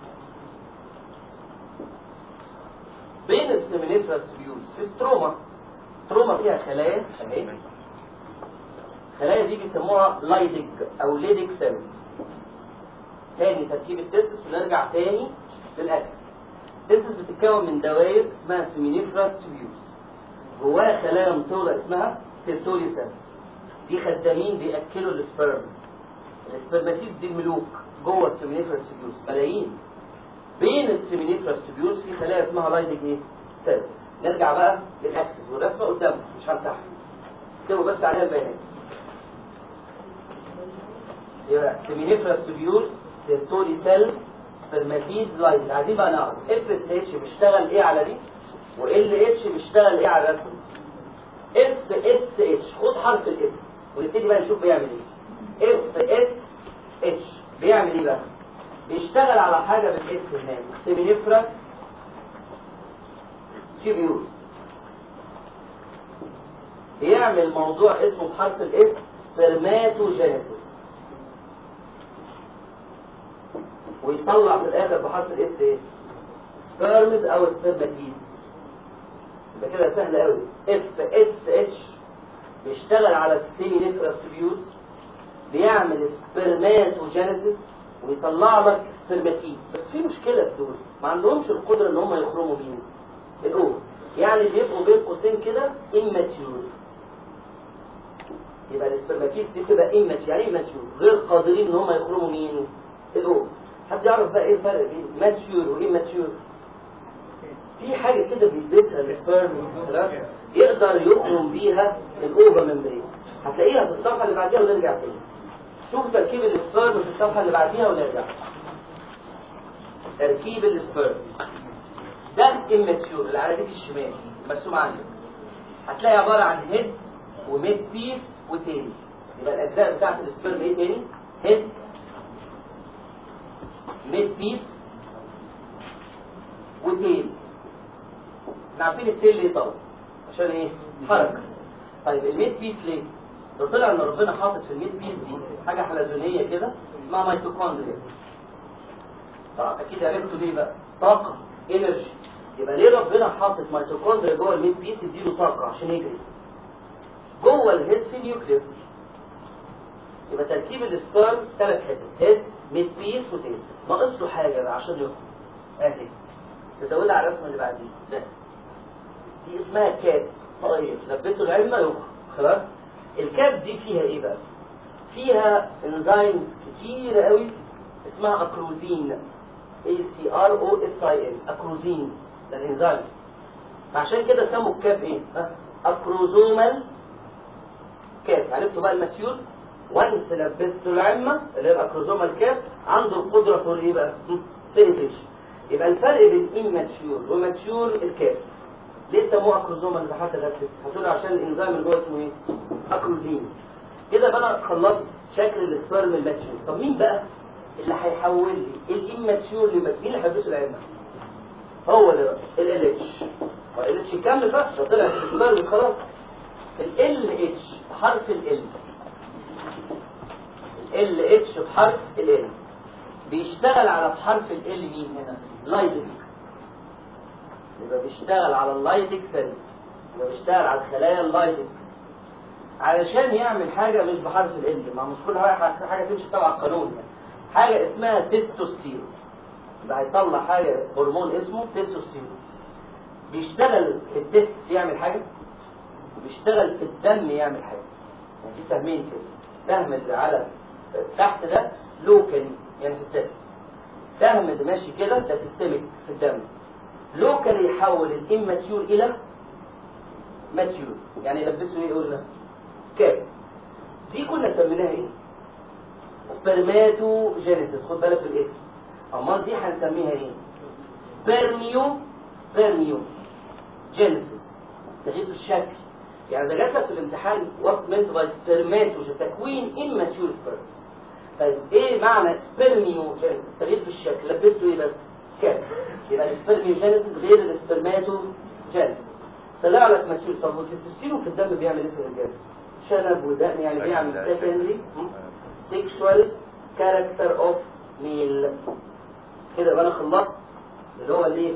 بين السيمينيفرس تيبيولز في ستروما ستروما فيها خلايا اهي الخلايا دي بيسموها لايدك او ليدك سيلز تاني تركيب التستس ونرجع تاني للاكسس التستس بتتكون من دوائر اسمها سيمينيفرس تيبيولز جواها خلايا مطولة اسمها سيرتولي سيلز دي خدامين بيأكلوا السبرمز السبرماتيز دي الملوك جوه السيمينيفرس تيبيولز ملايين بين السيمينيفرس تيبيولز في خلايا اسمها لايدك ايه سيلز نرجع بقى للاكسس والرسمه قدامك مش همسحها اكتبوا بس عليها البيانات يبقى سيمينيفرس تيبيولز سيرتولي سيل سبرماتيز لايدك عايزين بقى نعرف اف اس اتش بيشتغل ايه على دي وال اتش بيشتغل ايه على الرسم اف اس اتش خد حرف الاس ونبتدي بقى نشوف بيعمل ايه اف اس اتش بيعمل ايه بقى بيشتغل على حاجه بالاس هناك سيمينيفرس تيبيولز بيعمل موضوع اسمه بحرف الاس سبرماتوجينيسيس ويطلع في الاخر بحرف الاس ايه سبرمز او سبرماتيز يبقى كده سهل قوي اف اس اتش بيشتغل على السيمينيفرس تيبيولز بيعمل سبرماتوجينيسيس ويطلع لك سبرماتيد بس في مشكله في دول ما عندهمش القدره ان هم يخرموا بيه الاو يعني بيبقوا بين قوسين كده immature يبقى السبرماتيد دي بتبقى immature يعني immature غير قادرين ان هم يخرموا مين الاو حد يعرف بقى ايه الفرق بين ماتيور واماتيور في حاجه كده بيلبسها السبرم يقدر يخرم بيها الاوفا ممبرين هتلاقيها في الصفحه اللي بعديها ونرجع تاني شوف تركيب السبرم في الصفحه اللي بعديها ونرجع تركيب السبرم ده اماتيور اللي على ايدك الشمال مرسوم عندك هتلاقي عباره عن هيد وميد بيس وتيل يبقى الاجزاء بتاعت السبرم ايه تاني هيد ميد بيس وتيل احنا عارفين التيل ليه طبعا عشان ايه حركه طيب الميد بيس ليه ده طلع ان ربنا حاطط في الميد بيس دي حاجه حلزونيه كده اسمها ميتوكوندريا طبعا اكيد عرفتوا ليه بقى طاقه انرجي يبقى ليه ربنا حاطط ميتوكوندريا جوه الميد بيس يديله طاقه عشان يجري جوه الهيد في نيوكليوس يبقى تركيب السبرم ثلاث حتت هيد ميد بيس وتيل ناقص له حاجه بقى عشان يخرج اهي تزودها على الرسمه اللي بعديها لا دي اسمها كاب طيب لبيته العلمه يخرج خلاص الكاب دي فيها ايه بقى فيها انزيمز كتير قوي اسمها اكروزين A C R O S I N اكروزين ده الانزيم فعشان كده سموا الكاب ايه ها اكروزومال كاب عرفتوا بقى الماتيور وانس لبسته العمة اللي هي الاكروزومال كاب عنده القدرة فور ايه بقى بنتريشن يبقى الفرق بين immature وماتيور الكاب ليه سموه اكروزومال اللي حتى لبست هتقول عشان الانزيم اللي جوه اسمه ايه اكروزين كده بقى انا خلصت شكل السبرم الماتيور طب مين بقى اللي هيحول لي الاماتيور لمين اللي هيلبسه العلمة هو ده ال اتش ال اتش يكمل بقى ده طلع في السبرم خلاص ال اتش بحرف ال ال اتش بحرف ال بيشتغل على بحرف ال مين هنا لايدك يبقى بيشتغل على اللايدك سيلز يبقى بيشتغل على الخلايا اللايدك علشان يعمل حاجة مش بحرف ال ما مش كل حاجة حاجة تمشي تبع القانون يعني. حاجة اسمها تستوستيرون يبقى هيطلع حاجة هرمون اسمه تستوستيرون بيشتغل في التست يعمل حاجة وبيشتغل في الدم يعمل حاجة يعني في سهمين كده سهم اللي على تحت ده لوكالي يعني في التست سهم اللي ماشي كده ده سيستميك في الدم لوكالي يحول الاماتيور الى ماتيور يعني يلبسه ايه قلنا كام دي كنا سميناها ايه سبرماتوجينيسيس خد بالك بالاسم امال دي هنسميها ايه سبرميو سبرميو جينيسيس تغيير الشكل يعني ده جات لك في الامتحان واتس مينت باي سبرماتوجين تكوين immature sperm طيب ايه معنى سبرميوجينيسيس التغيير في الشكل لبسته ايه بس كده يبقى السبرميوجينيسيس غير السبرماتوجينيسيس طلع لك ماتيور طب والتستوستيرون في الدم بيعمل ايه في الرجاله شنب ودقن يعني بيعمل سكندري سيكشوال كاركتر اوف ميل كده يبقى انا خلصت اللي هو الايه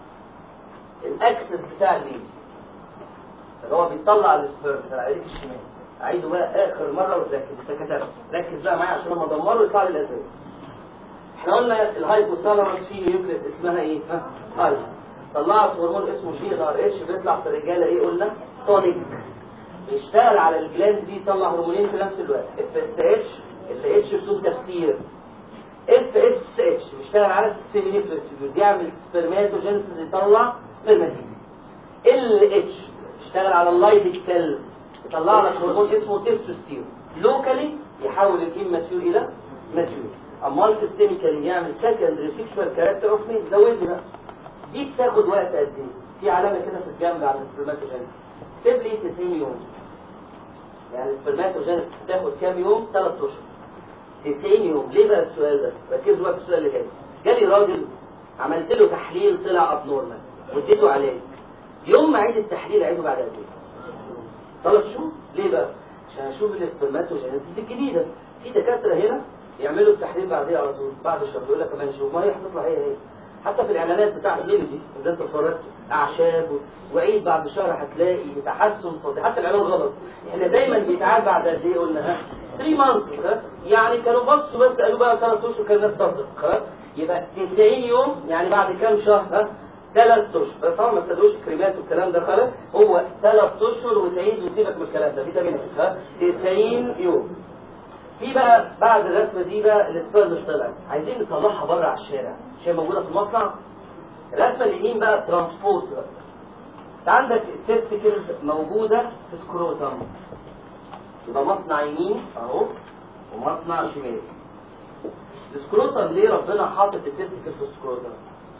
الاكسس بتاع الميل اللي هو بيطلع السبيرم بتاع ايديك الشمال اعيده بقى اخر مره وتركز انت كتبت ركز بقى معايا عشان لما ادمره يطلع لي الاسئله احنا قلنا الهايبوثالاموس فيه نيوكليس اسمها ايه ها هاي طلعت هرمون اسمه جي ار اتش بيطلع في الرجاله ايه قلنا تونيك بيشتغل على الجلاند دي يطلع هرمونين في نفس الوقت اف اس اتش ال اتش بدون تفسير اف اس اتش بيشتغل على السيمينيفلس يعمل سبرماتوجينيسيس يطلع سبرماتيد ال اتش يشتغل على اللايدك سيلز يطلع لك هرمون اسمه تستوستيرون لوكالي يحول الجين ماتيور الى ماتيور امال سيستميكالي يعمل سكندري سيكشوال كاركتر اوف مين زودني بقى دي بتاخد وقت قد ايه في علامه كده في الجنب على السبرماتوجينيسيس اكتب لي 90 يوم يعني السبرماتوجينيسيس بتاخد كام يوم 3 اشهر 90 يوم ليه بقى السؤال ده ركزوا بقى في السؤال اللي جاي جالي راجل عملت له تحليل طلع ابنورمال واديته علاج يوم ما عيد التحليل عيده بعد قد ايه ثلاث شهور ليه بقى عشان اشوف السبرماتوجينيسيس الجديده في دكاتره هنا يعملوا التحليل بعديها على طول بعد شهر يقول لك كمان شهور ما هي هتطلع هي هي حتى في الاعلانات بتاع الميلودي اذا انت اتفرجت اعشاب و- وعيد بعد شهر هتلاقي تحسن فظيع حتى الاعلان غلط احنا دايما بيتعاد بعد قد ايه قلنا ها 3 مانثس يعني كانوا بصوا بس قالوا بقى ثلاث اشهر كان الناس تصدق خلاص يبقى 90 يوم يعني بعد كام شهر ها ثلاث اشهر بس طبعا ما تسالوش كريمات والكلام ده خلاص هو ثلاث اشهر وتعيد وتسيبك من الكلام ده فيتامين ها 90 يوم في بقى بعد الرسمه دي بقى السبيرم طلعت عايزين نطلعها بره على الشارع مش هي موجوده في المصنع الرسمه اليمين بقى ترانسبورت بقى انت عندك التستيكلز موجوده في سكروتم يبقى مصنع يمين اهو ومصنع شمال السكروتم ليه ربنا حاطط التستيكل في السكروتم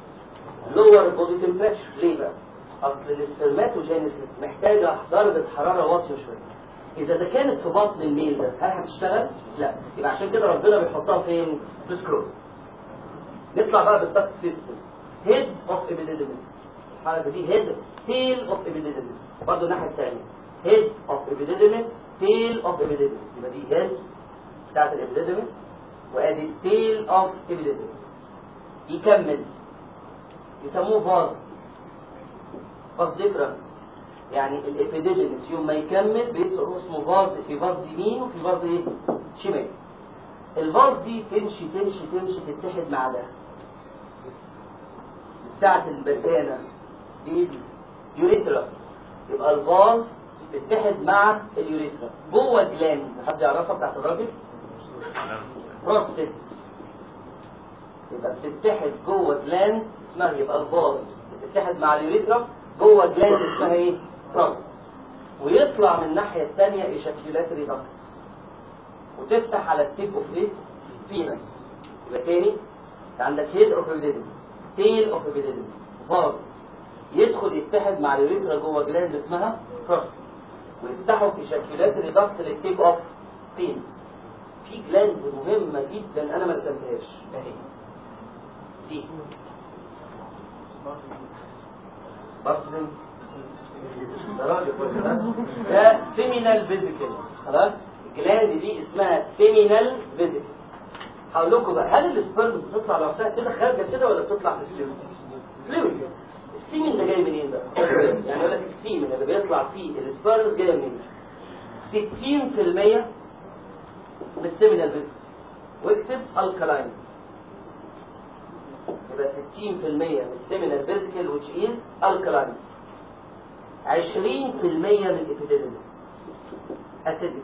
لور بودي تمبريتشر ليه بقى اصل السبرماتوجينيسيس محتاجه درجه حراره واطيه شويه اذا ده كانت في بطن الميل ده هل هتشتغل لا يبقى عشان كده ربنا بيحطها فين في السكروتم نطلع بقى بالدكت سيستم هيد اوف ابيديدمس الحركه دي هيد تيل اوف ابيديدمس برضه الناحيه الثانيه هيد اوف ابيديدمس تيل اوف ابيديدمس يبقى دي هيد بتاعت الابيديدمس وادي تيل اوف ابيديدمس يكمل يسموه باز باز ديفرنس يعني الابيديدمس يوم ما يكمل بيصير اسمه باز في باز يمين وفي باز ايه شمال الباز دي تمشي تمشي تمشي تتحد مع ده بتاعت البسانة دي دي يوريترا يبقى الباز تتحد مع اليوريترا جوه الجلاند حد يعرفها بتاعت الراجل بروستيت يبقى بتتحد جوه جلاند اسمها يبقى الباز بتتحد مع اليوريترا جوه جلاند اسمها ايه بروستيت ويطلع من الناحيه الثانيه ايشاكيولاتري داكت وتفتح على التيب اوف ايه فينس يبقى تاني انت عندك هيد اوف ابيديدمس تيل اوف ابيديدمس فاز يدخل يتحد مع اليوريثرا جوه جلاند اسمها بروست ويفتحوا في شكلات ضغط للتيب اوف فينس في جلاند مهمة جدا انا ما رسمتهاش اهي دي بارتلين ده راجل كل ده ده سيمينال فيزيكال خلاص الجلاند دي اسمها سيمينال فيزيكال هقول لكم بقى هل السبرم بتطلع لوحدها كده خارجه كده ولا بتطلع في الفلويد؟ فلويد السيمين ده جاي منين بقى؟ يعني يقول لك السيمين اللي بيطلع فيه السبرم جاي منين؟ 60% من السيمينال فيزيكال واكتب الكلاين يبقى 60% من السيمينال فيزيكال which is alkaline 20% من الابيديدمس اسيدك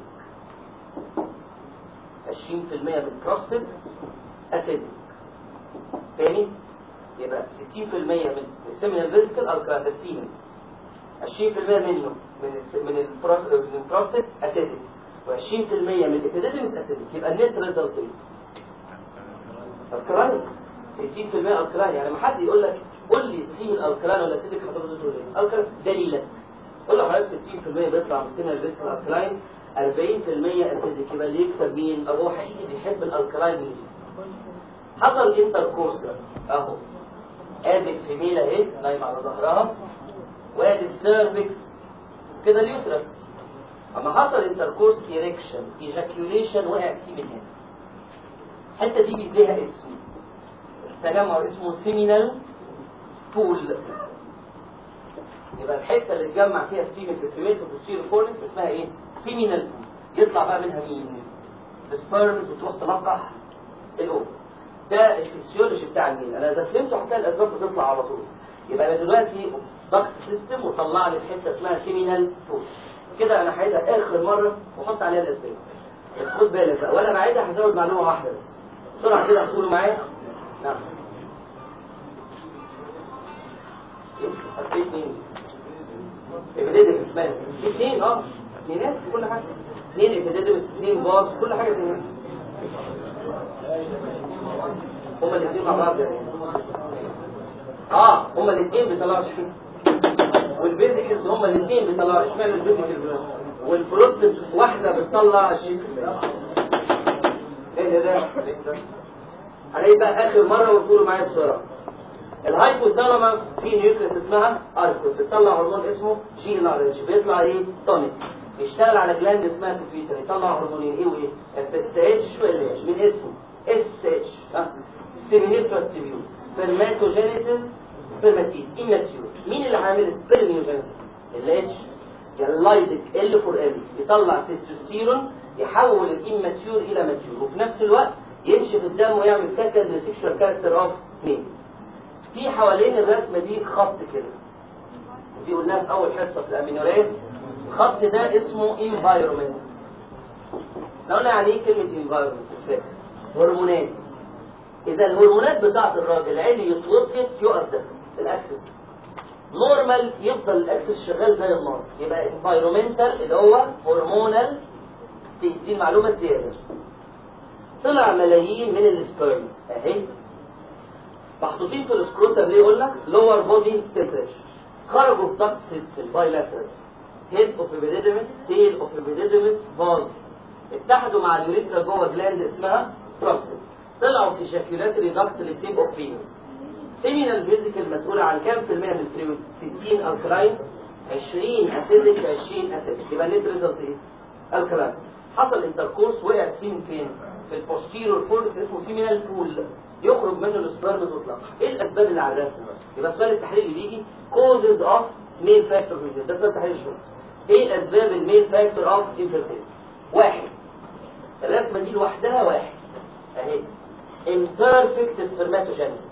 20% من البروستات اسيدك تاني يبقى 60% من السيمينال فيزيكال الكلاين ده السيمين 20% منه من الس- من البروس- من البروستات اسيدك و20% من الابيديدمس اسيدك يبقى النت ريزلت ايه؟ الكلاين 60% الكلاين يعني ما حد يقول لك قول لي سيم الالكلاين ولا اسيدك حضرتك تقول ايه؟ الكلاين دليلا قول له حضرتك 60% بيطلع من السيمينال فيسكال الكلاين 40% اسيدك يبقى اللي يكسب مين؟ هو حقيقي بيحب الالكلاين ميوزك حصل انتركورس اهو ادي الفيميل اهي نايمه على ظهرها وادي السيرفكس كده اليوترس اما حصل انتركورس ايركشن ايجاكيوليشن وقع فيه من هنا الحته دي بيديها اسم تجمع اسمه سيمينال بول يبقى الحته اللي اتجمع فيها السيمين في الفيميل في فورنكس اسمها ايه؟ سيمينال بول يطلع بقى منها مين؟ السبيرمز بتروح تلقح الاوفر ده الفسيولوجي بتاع الميل انا اذا فهمته هتلاقي الاسباب بتطلع على طول يبقى انا دلوقتي ضغط سيستم وطلع لي الحته اسمها سيمينال بول كده انا هعيدها اخر مره واحط عليها الاسباب بس خد بالك بقى وانا بعيدها هزود معلومه واحده بس بسرعه كده هتقولوا معايا نعم في اثنين ابتدائي مالك في اثنين اه اثنينات في كل حاجه اثنين ابتدائي اثنين باص كل حاجه اثنين هما الاثنين مع بعض يعني اه هما الاثنين بيطلعوا شيء والبيزكس هما الاثنين بيطلعوا اشمعنى البيزكس والبروستات واحده بتطلع شيء ايه ده هنلاقي بقى اخر مره وتقولوا معايا بسرعه الهايبوثالاموس في نيوكليس اسمها اركوس بتطلع هرمون اسمه جي ال ار اتش بيطلع ايه تونيك بيشتغل على جلاند اسمها بيتويتري يطلع هرمونين ايه وايه اف اس اتش وال اتش من اسمه اس اتش سيمينيترال تيبيوس سبرماتوجينيسيس سبرماتيد اماتيور مين اللي عامل سبرميوجينيسيس ال اتش اللايدك ال فور ال يطلع تستوستيرون يحول الاماتيور الى ماتيور وفي نفس الوقت يمشي في الدم ويعمل سكند سيكشوال كاركتر اوف مين في حوالين الرسمه دي خط كده دي قلناها في اول حصه في الامينورات الخط ده اسمه environment لو قلنا يعني ايه كلمه environment هرمونات اذا الهرمونات بتاعت الراجل عيني يتوقف يقف ده الاكسس نورمال يفضل الاكسس شغال زي النار يبقى environmental اللي هو هرمونال دي المعلومه الزياده طلع ملايين من السبيرمز اهي محطوطين في السكروتم ليه قلنا لور بودي تمبريتشر خرجوا في ضغط سيستم بايلاترال هيد اوف ابيديدمس تيل اوف ابيديدمس فالز اتحدوا مع اليوريثرا جوه جلاند اسمها بروستات طلعوا في جاكيولاتري ضغط للتيب اوف فينس سيمينال فيزيكال مسؤولة عن كام في المية من الفلويد 60 الكلاين 20 اسيدك 20 اسيدك يبقى النت ريزلت ايه؟ الكلاين حصل انتركورس وقع السيمين فين؟ في البوستيرور فورس اسمه سيمينال بول يخرج منه السبرم تطلق ايه الاسباب اللي على الرسم يبقى السؤال التحليلي بيجي causes of male factor of ده سؤال تحليل شو ايه اسباب الميل فاكتور اوف infertility واحد الرسمه دي لوحدها واحد اهي imperfect spermatogenesis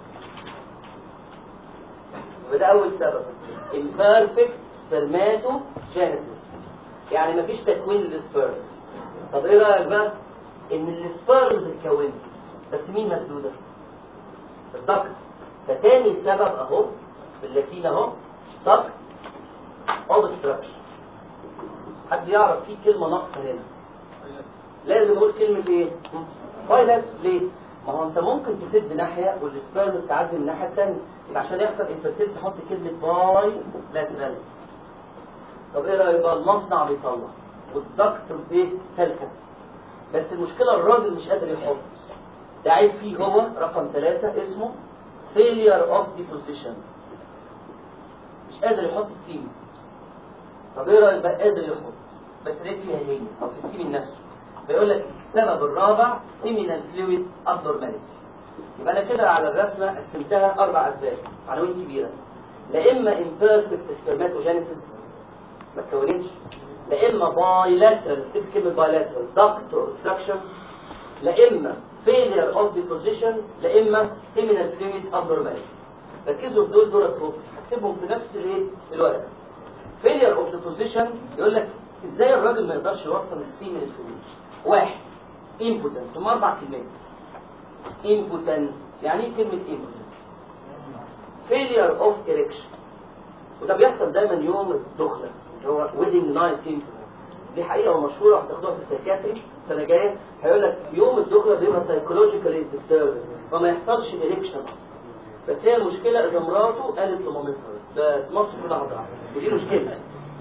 وده اول سبب imperfect spermatogenesis يعني مفيش تكوين للسبرم طب ايه رايك بقى ان السبرم اتكونت بس مين مسدوده الضغط فتاني سبب اهو باللاتين اهو ضغط obstruction حد يعرف في كلمة ناقصة هنا لازم نقول كلمة ايه؟ بايلات ليه؟ ما هو انت ممكن تسد ناحية والسبيرم تعدي من الناحية الثانية يبقى عشان يحصل انفرتيل تحط كلمة باي لاترال طب ايه رأيك بقى المصنع بيطلع والضغط ايه؟ تلكة بس المشكلة الراجل مش قادر يحط ده عيب فيه هو رقم ثلاثة اسمه failure of deposition مش قادر يحط السيمي طب ايه رايك بقى قادر يحط بس ريت فيها هي او في السيمي نفسه بيقول لك السبب الرابع سيمينال فلويد abnormality يبقى انا كده على الرسمه قسمتها اربع اسباب عناوين كبيره لا اما imperfect spermatogenesis ما اتكونتش لا اما bilateral تكتب كلمه bilateral duct obstruction لا اما failure of deposition لا اما seminal fluid abnormality ركزوا في دول دول الطرق هكتبهم في نفس الايه الورقه failure of deposition يقول لك ازاي الراجل ما يقدرش يوصل السيمن الفلويد واحد impotence هم اربع كلمات impotence يعني ايه كلمه impotence failure of erection وده بيحصل دايما يوم الدخله اللي هو wedding night impotence دي حقيقه ومشهوره هتاخدوها في السيكاتري السنه الجايه هيقول لك يوم الدخله بيبقى سايكولوجيكالي ديستربد فما يحصلش اريكشن بس هي المشكله اذا مراته قالت لمامتها بس بس مصر كلها هتعرف ودي مشكله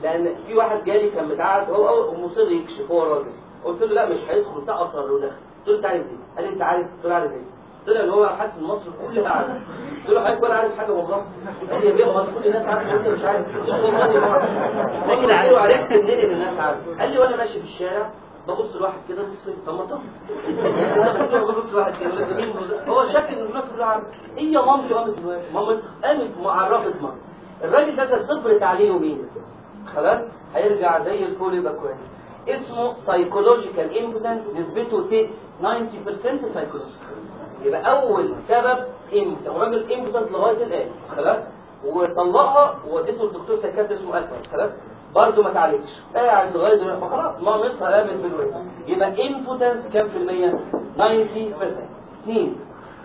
لان في واحد جالي كان متعاد هو أول مصر يكشف هو راجل قلت له لا مش هيدخل بتاع اصر ودخل قلت له انت عايز ايه؟ قال لي انت عارف قلت له عارف ايه؟ طلع ان هو حد من مصر كلها عارف قلت له حضرتك ولا عارف حاجه والله قال لي يا بيه هو كل الناس عارفه وانت مش عارف قلت له والله ما أعرف. لكن عارف عرفت منين ان الناس عارفه قال لي وانا ماشي في الشارع ببص لواحد كده بص طب ما طب انا ببص لواحد كده بقول له مين هو؟ هو شك ان الناس كلها عارفه هي مامتي قامت دلوقتي مامتي قامت معرفت مامتي الراجل ده كان صبرت عليه يومين بس خلاص هيرجع زي الفول يبقى كويس اسمه سايكولوجيكال امبوتنت نسبته 90% سايكولوجيكال يبقى اول سبب امتى وراجل امبوتنت لغايه الان خلاص وطلقها ووديته للدكتور سايكاتري اسمه الفا خلاص برضه ما تعالجش قاعد لغايه دلوقتي ما خلاص مامتها قامت بالوقت يبقى امبوتنت كام في المية 90% اثنين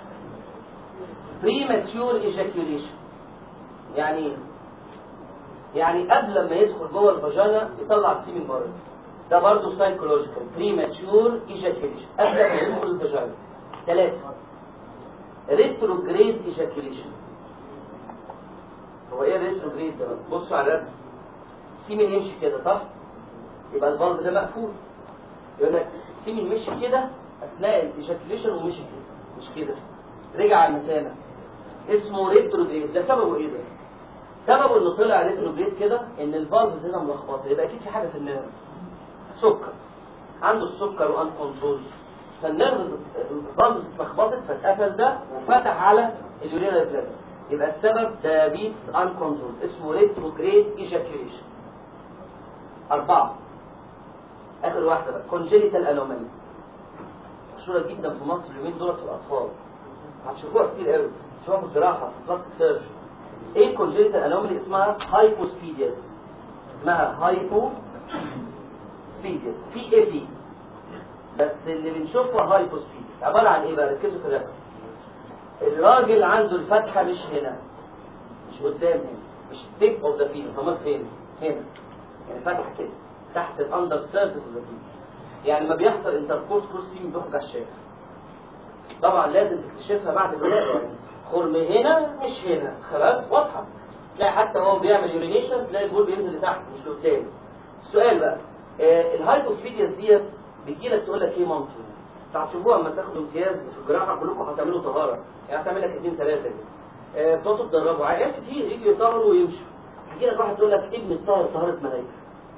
premature ejaculation يعني ايه؟ يعني قبل ما يدخل جوه الفاجانا يطلع السيمن بره ده برضه سايكولوجيكال بريماتشور ايجاكيوليشن قبل ما يدخل الفاجانا ثلاثة ريتروجريد ايجاكيوليشن هو ايه الريتروجريد ده؟ بصوا على الرسم السيمن يمشي كده صح؟ يبقى البلب ده مقفول يقول لك السيمن مشي كده اثناء الايجاكيوليشن ومشي كده مش كده رجع على المثانه اسمه ريتروجريد ده سببه ايه ده؟ سببه انه طلع ريتروجريد كده ان الفالفز هنا ملخبطه يبقى اكيد في حاجه في النيرف سكر عنده السكر وان كنترول فالنيرف الفالفز اتلخبطت فاتقفل ده وفتح على اليورينال بلاد يبقى السبب دايابيتس ان كنترول اسمه ريتروجريد ايجاكيوليشن أربعة آخر واحدة بقى كونجينيتال أنومالي مشهورة جدا في مصر اليومين دول في الأطفال هتشوفوها كتير قوي تشوفوها في الجراحة في بلاستيك سيرجري ايه كونجينيتال انومالي اسمها هايبوسبيديس اسمها هايبو سبيديس في ايه في بس اللي بنشوفه هايبوسبيديس عباره عن ايه بقى ركزوا في الرسم الراجل عنده الفتحه مش هنا مش قدام هنا مش تيب اوف ذا فيس امال فين هنا يعني فتحه كده تحت الاندر سيرفيس اوف ذا فيس يعني ما بيحصل انتركورس كرسي بيخرج على الشارع طبعا لازم تكتشفها بعد الولاده يعني خرم هنا مش هنا خلاص واضحه تلاقي حتى هو بيعمل يورينيشن تلاقي البول بينزل لتحت مش لقدام السؤال بقى آه الهايبوسبيديس ديت بتجي لك تقول لك ايه مامته هتشوفوها اما تاخدوا امتياز في الجراحه كلكم هتعملوا طهاره يعني هتعمل لك اثنين ثلاثه كده آه بتقعدوا تدربوا عيال كتير يجي يطهروا ويمشوا هيجي لك واحد يقول لك ابن الطاهر طهاره ملائكه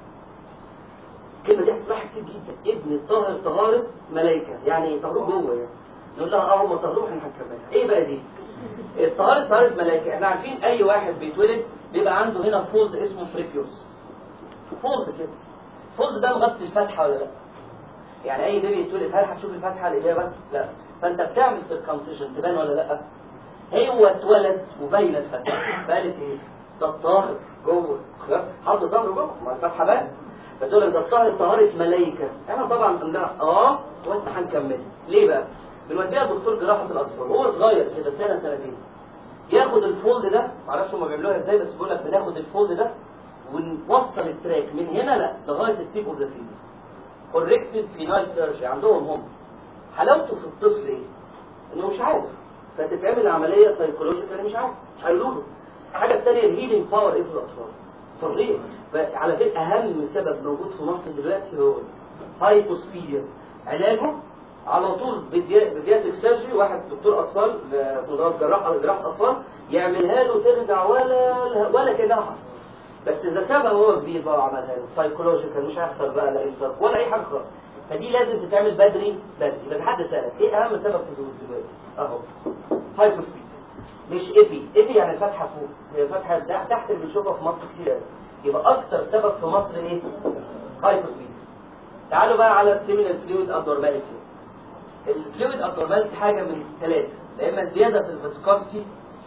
الكلمه دي هتسمعها كتير جدا ابن الطاهر طهاره ملائكه يعني طهروه جوه يعني نقول لها اه هم طهروه احنا هنكملها ايه بقى دي؟ الطهارة طهارة ملائكة احنا عارفين اي واحد بيتولد بيبقى عنده هنا فولد اسمه فريكيوس فولد كده الفولد ده مغطي الفتحة ولا لا يعني اي بيبي يتولد هل هتشوف الفتحة الاجابة لا فانت بتعمل سيركمسيشن تبان ولا لا هو اتولد وباينه الفتحة فقالت ايه ده الطاهر جوه حط ظهره جوه ما الفتحة بقى فتقول لك ده الطاهر طهارة ملائكة احنا طبعا عندنا اه وانت هنكمل ليه بقى بنوديها لدكتور جراحة الأطفال هو صغير كده سنة سنتين ياخد الفولد ده معرفش هما بيعملوها ازاي بس بيقول لك بناخد الفولد ده ونوصل التراك من هنا لا لغاية التيب اوف ذا فيلز كوركتد فينايل سيرجري عندهم هم حلاوته في الطفل ايه؟ انه مش عارف فتتعمل عملية سايكولوجيكال مش عارف مش هيقولوا له الحاجة الثانية الهيلينج باور ايه في الأطفال فظيع على فكرة أهم سبب موجود في مصر دلوقتي هو هايبوسبيديس علاجه على طول بدياتريك سيرجري واحد دكتور اطفال في مدرسه جراحه جراحه اطفال يعملها له ترجع ولا ولا كانها حصل بس اذا سابها هو كبير بقى وعملها له سايكولوجيكال مش هيحصل بقى لا انفاركت ولا اي حاجه خالص فدي لازم تتعمل بدري بدري يبقى حد سالك ايه اهم سبب في الظهور دلوقتي اهو هايبوسبيد مش ايبي ايبي يعني فتحه فوق هي فتحه تحت اللي بنشوفها في مصر كتير قوي يبقى اكتر سبب في مصر ايه هايبوسبيد تعالوا بقى على السيمينال فلويد ابنورماليتي الفلويد ابنورماليتي حاجه من ثلاثه يا اما زياده في الفيسكوستي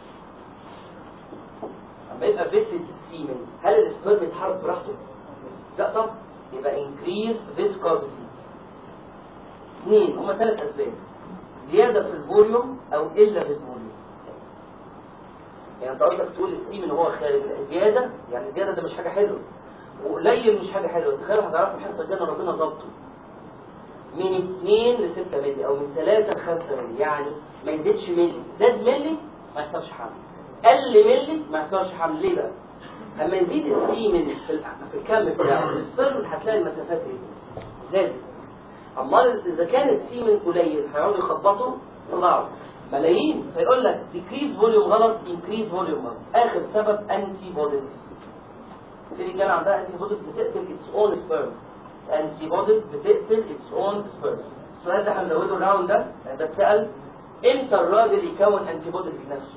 اما يبقى فيسد السيمن هل الاسبرم بيتحرك براحته؟ لا طبعا يبقى انكريز فيسكوستي اثنين هما ثلاث اسباب زياده في الفوليوم او قله في الفوليوم يعني انت قصدك تقول السيمن هو خارج زياده يعني زياده ده مش حاجه حلوه وقليل مش حاجه حلوه تخيلوا هتعرفوا الحصه الجايه ربنا ضبطه من 2 ل 6 مللي او من 3 ل 5 مللي يعني ما يزيدش مللي زاد مللي ما يحصلش حمل قل مللي ما يحصلش حمل ليه بقى اما يزيد السيمن في ال- في الكم بتاعه السبرمز هتلاقي المسافات ايه؟ زادت امال اذا كان السيمن قليل هيقعدوا يخبطوا في بعض ملايين فيقول لك decrease volume غلط increase volume غلط اخر سبب انتي بوديز في رجاله عندها انتي بوديز بتقتل its own sperms انتي بوديز بتقتل its own sperms السؤال ده هنزوده الراوند ده ده اتسال امتى الراجل يكون انتي بوديز لنفسه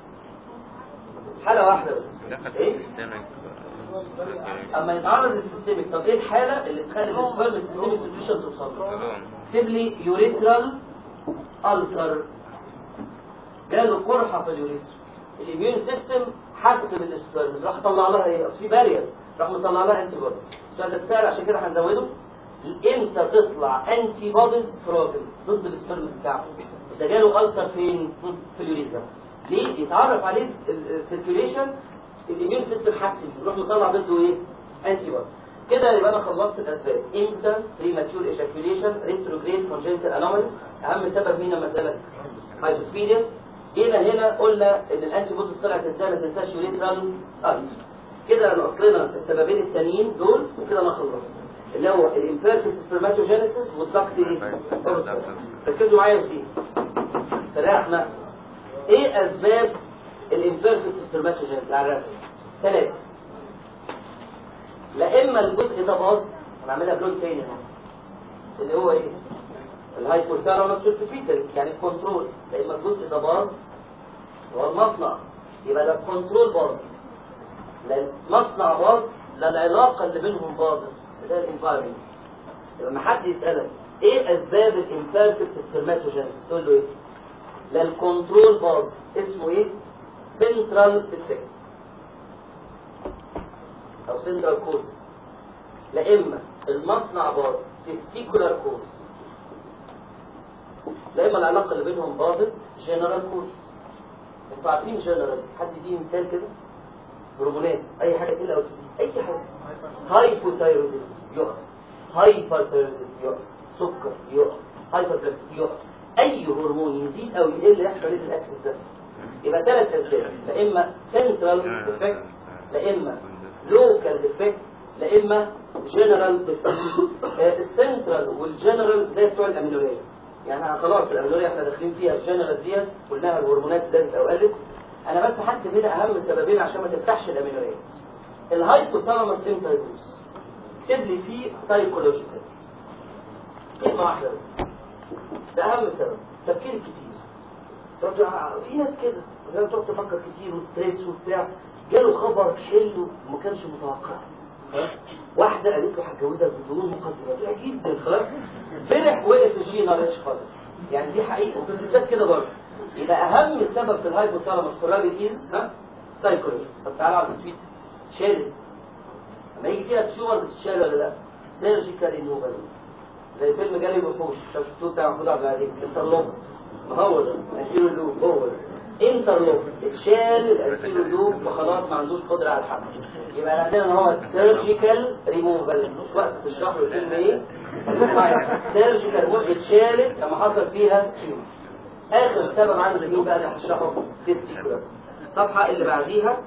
حاله واحده بس دخل ايه في السيستمك اما يتعرض للسيستميك طب ايه الحاله اللي تخلي السبرم السيستميك سوليوشن توصل له اكتب لي يوريثرال التر جاله قرحه في اليوريثرا الاميون سيستم حس بالسبرم راح طلع لها ايه اصل في بارير راح مطلع لها انتي بوديز عشان ده اتسال عشان كده هنزوده امتى تطلع انتي بوديز في راجل ضد السبرم بتاعه ده جاله التر فين في اليوريثرا ليه يتعرف عليه السيركيوليشن الاميون سيستم حسن يروح مطلع ضده ايه انتي بوديز كده يبقى انا خلصت الاسباب امتى بريماتيور ايجاكيوليشن ريتروجريد كونجنتال انومالي اهم سبب مين لما اسالك هايبوسبيديس الى هنا قلنا ان الانتي بوديز طلعت ازاي ما تنساش يوريثرال ارتري كده ناقص لنا السببين التانيين دول وكده انا خلصت اللي هو الامبيرفكت سبرماتوجينيسيس والضغط ايه ركزوا معايا في دي فرحنا ايه اسباب الامبيرفكت سبرماتوجينيسيس على الرسم ثلاثه لا اما الجزء ده باظ هنعملها بلون تاني اهو اللي هو ايه الهايبوثالاموس سيرفيتال يعني الكنترول لا اما الجزء ده باظ هو المصنع يبقى ده الكنترول باظ لا المصنع باظ لا العلاقه اللي بينهم باظت ده الانفايرمنت لما حد يسالك ايه اسباب الامبيرفكت سبرماتوجينيسيس تقول له ايه لا الكنترول باظ اسمه ايه سنترال افكت او سنترال كوز لا اما المصنع باظ تستيكولار كوز لا اما العلاقه اللي بينهم باظت جنرال كوز انتوا عارفين جنرال حد يديني مثال كده هرمونات اي حاجه كده او اي حاجه هايبوثايروديزم يقع هايبر ثايروديزم يقع سكر يقع هايبر يقع اي هرمون يزيد او يقل يحصل ايه في الاكسس ده يبقى ثلاث اسباب لا اما سنترال افكت لا اما لوكال افكت لا اما جنرال السنترال والجنرال زي بتوع الامينوريه يعني خلاص الامينوريه احنا داخلين فيها الجنرال ديت كلها الهرمونات زادت او قلت انا بس هكتب هنا اهم سببين عشان ما تفتحش الامينوريه الهايبوثالاموس امتى يبوظ اكتب لي فيه سايكولوجيكال كلمه واحده بس ده اهم سبب تفكير كتير رجع في ناس كده وهي بتقعد تفكر كتير وستريس وبتاع جاله خبر حلو وما كانش متوقع واحدة قالت له هتجوزك بدون مقدمات فرح جدا خلاص فرح وقف الجي ناريتش خالص يعني دي حقيقة وفي الستات كده برضه يبقى أهم سبب في الهايبوثالاموس في الراجل إيز ها سايكولوجي طب تعالى على التويت شالت لما يجي فيها تيومر بتتشال ولا لا؟ سيرجيكال ريموفال زي فيلم جالي وحوش شفتوه بتاع محمود عبد العزيز انترلوب ما هو ده انتيرو لوب هو ده انترلوب اتشال الانتيرو لوب وخلاص ما عندوش قدره على الحمل يبقى عندنا ان هو سيرجيكال ريموفال مش وقت تشرح له الفيلم ايه سيرجيكال ريموفال اتشالت لما حصل فيها تيومر اخر سبب عنده مين بقى اللي هشرحه تيستيكولار الصفحه اللي بعديها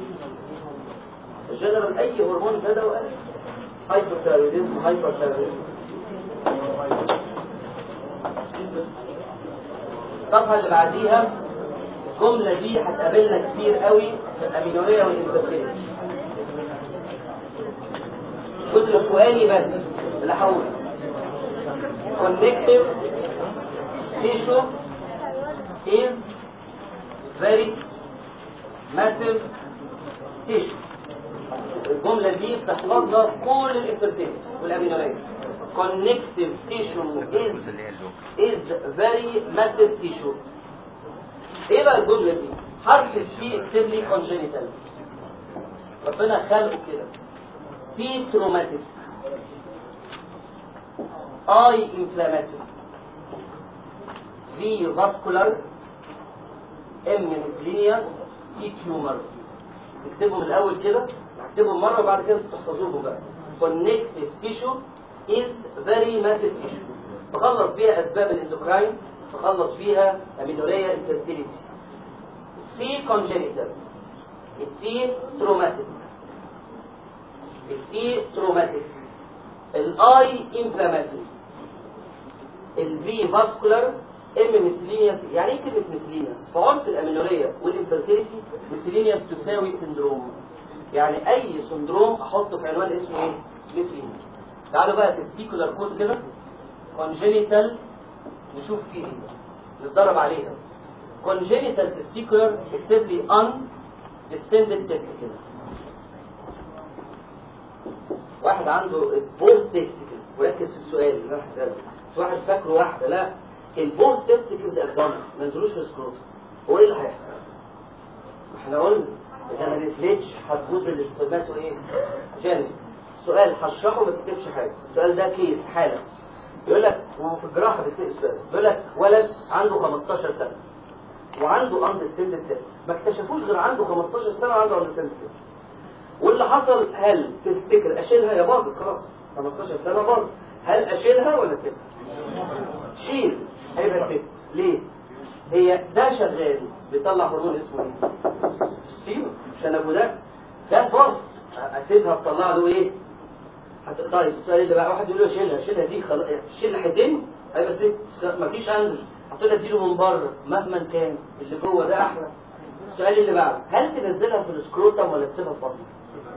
الجنرال اي هرمون بدا وقال هايبوثايروديزم هايبرثايروديزم الصفحة اللي بعديها الجملة دي هتقابلنا كتير قوي في الأمينورية والإنسفيريتي الجزء الفوقاني بس اللي هقوله connective tissue is very massive tissue الجملة دي بتحفظها في كل الانسفيريتي والأمينورية connective tissue is is very massive tissue ايه بقى الجملة دي حرف السي اكتب لي congenital ربنا خلقه كده في traumatic I inflammatory V vascular M nuclear T tumor اكتبهم الاول كده اكتبهم مره وبعد كده تحفظوهم بقى connective tissue is very massive tissue تخلص بيها اسباب الاندوكراين تخلص بيها امينوريا انفيرتيليتي سي congenital التي traumatic السي تروماتيك الاي انفلاماتوري البي فاسكولار ام ميسلينيوس يعني ايه كلمه ميسلينيوس في عنف الامينوريه والانفيرتيليتي ميسلينيوس تساوي سندروم يعني اي سندروم احطه في عنوان اسمه ايه ميسلينيوس تعالوا بقى تستيكولار كوز كده كونجينيتال نشوف فيه ايه نتدرب عليها كونجينيتال تستيكولار اكتب لي ان descended testicles واحد عنده بوست تيستيكلز وركز في السؤال اللي انا هساله بس واحد فاكره واحده لا البوست تيستيكلز ابدومن ما نزلوش في السكروت هو ايه اللي هيحصل؟ احنا قلنا اذا ما نزلتش هتبوظ الاستوماتو ايه؟ جانب سؤال هشرحه ما تكتبش حاجه السؤال ده كيس حاله يقول لك وهو في الجراحه بيسال السؤال يقول لك ولد عنده 15 سنه وعنده اندستندد تيست ما اكتشفوش غير عنده 15 سنه وعنده اندستندد تيست واللي حصل هل تفتكر اشيلها يا باظت خلاص 15 سنه باظت هل اشيلها ولا اسيبها؟ شيل هيبقى ست ليه؟ هي ده شغال بيطلع هرمون اسمه ايه؟ ستيرو عشان ابو ده ده باظ اسيبها تطلع له ايه؟ هت... طيب السؤال اللي بقى واحد يقول له شيلها شيلها دي خلاص شيلها حتين هيبقى ست مفيش اندر هتقول اديله من بره مهما كان اللي جوه ده احلى السؤال اللي بعده هل تنزلها في السكروتم ولا تسيبها في بطنك؟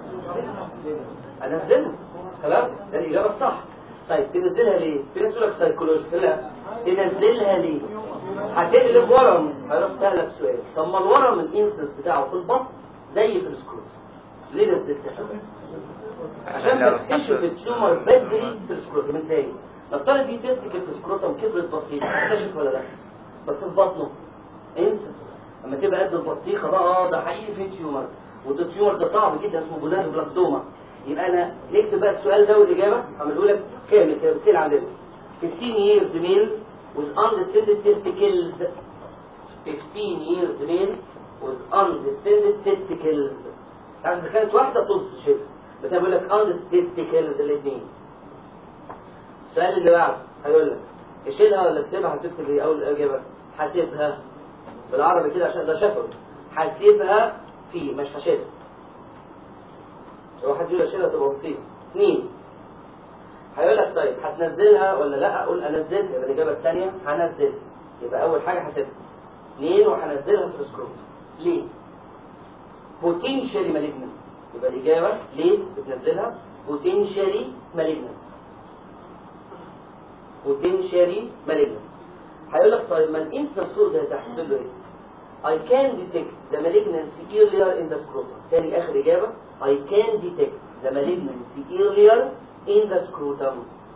انزلها خلاص ده الاجابه الصح طيب تنزلها ليه؟ في ناس يقول لك سايكولوجي لا تنزلها ليه؟ هتقلب ورم هيروح سألك سؤال طب ما الورم الانسنس بتاعه في البطن زي في السكروتم ليه نزلتها؟ عشان تكتشف التيومر بدري في السكروتم ازاي؟ نفترض دي تستكل في السكروتم كبرت بسيطه اكتشف ولا لا؟ بس في بطنه انسى لما تبقى قد البطيخه بقى اه ده حقيقي في تيومر وده التيومر ده صعب جدا اسمه جولاد بلاستوما يبقى انا نكتب بقى السؤال ده والاجابه هعمله لك كامل كده بتصير عندنا 15 years male with undescended testicles 15 years male with undescended testicles يعني اذا كانت واحده طز شبه بس انا بقول لك undescended testicles الاثنين السؤال اللي بعده هيقول لك اشيلها ولا تسيبها هتكتب ايه اول الاجابه حاسبها بالعربي كده عشان ده شفوي حاسبها في مش هشيلها لو حد يقول اشيلها تبقى مصيبه اثنين هيقول لك طيب هتنزلها ولا لا اقول انزلها يبقى الاجابه الثانيه هنزلها يبقى اول حاجه هسيبها اثنين وهنزلها في السكروت ليه؟ بوتنشالي مالجنت يبقى الاجابه ليه بتنزلها؟ بوتنشالي مالجنت بوتنشالي مالجنت هيقول لك طيب ما الانستنس سورس هتحسب له ايه؟ I can detect the malignancy earlier in the scrotum. تاني آخر إجابة I can detect the malignancy earlier in the scrotum.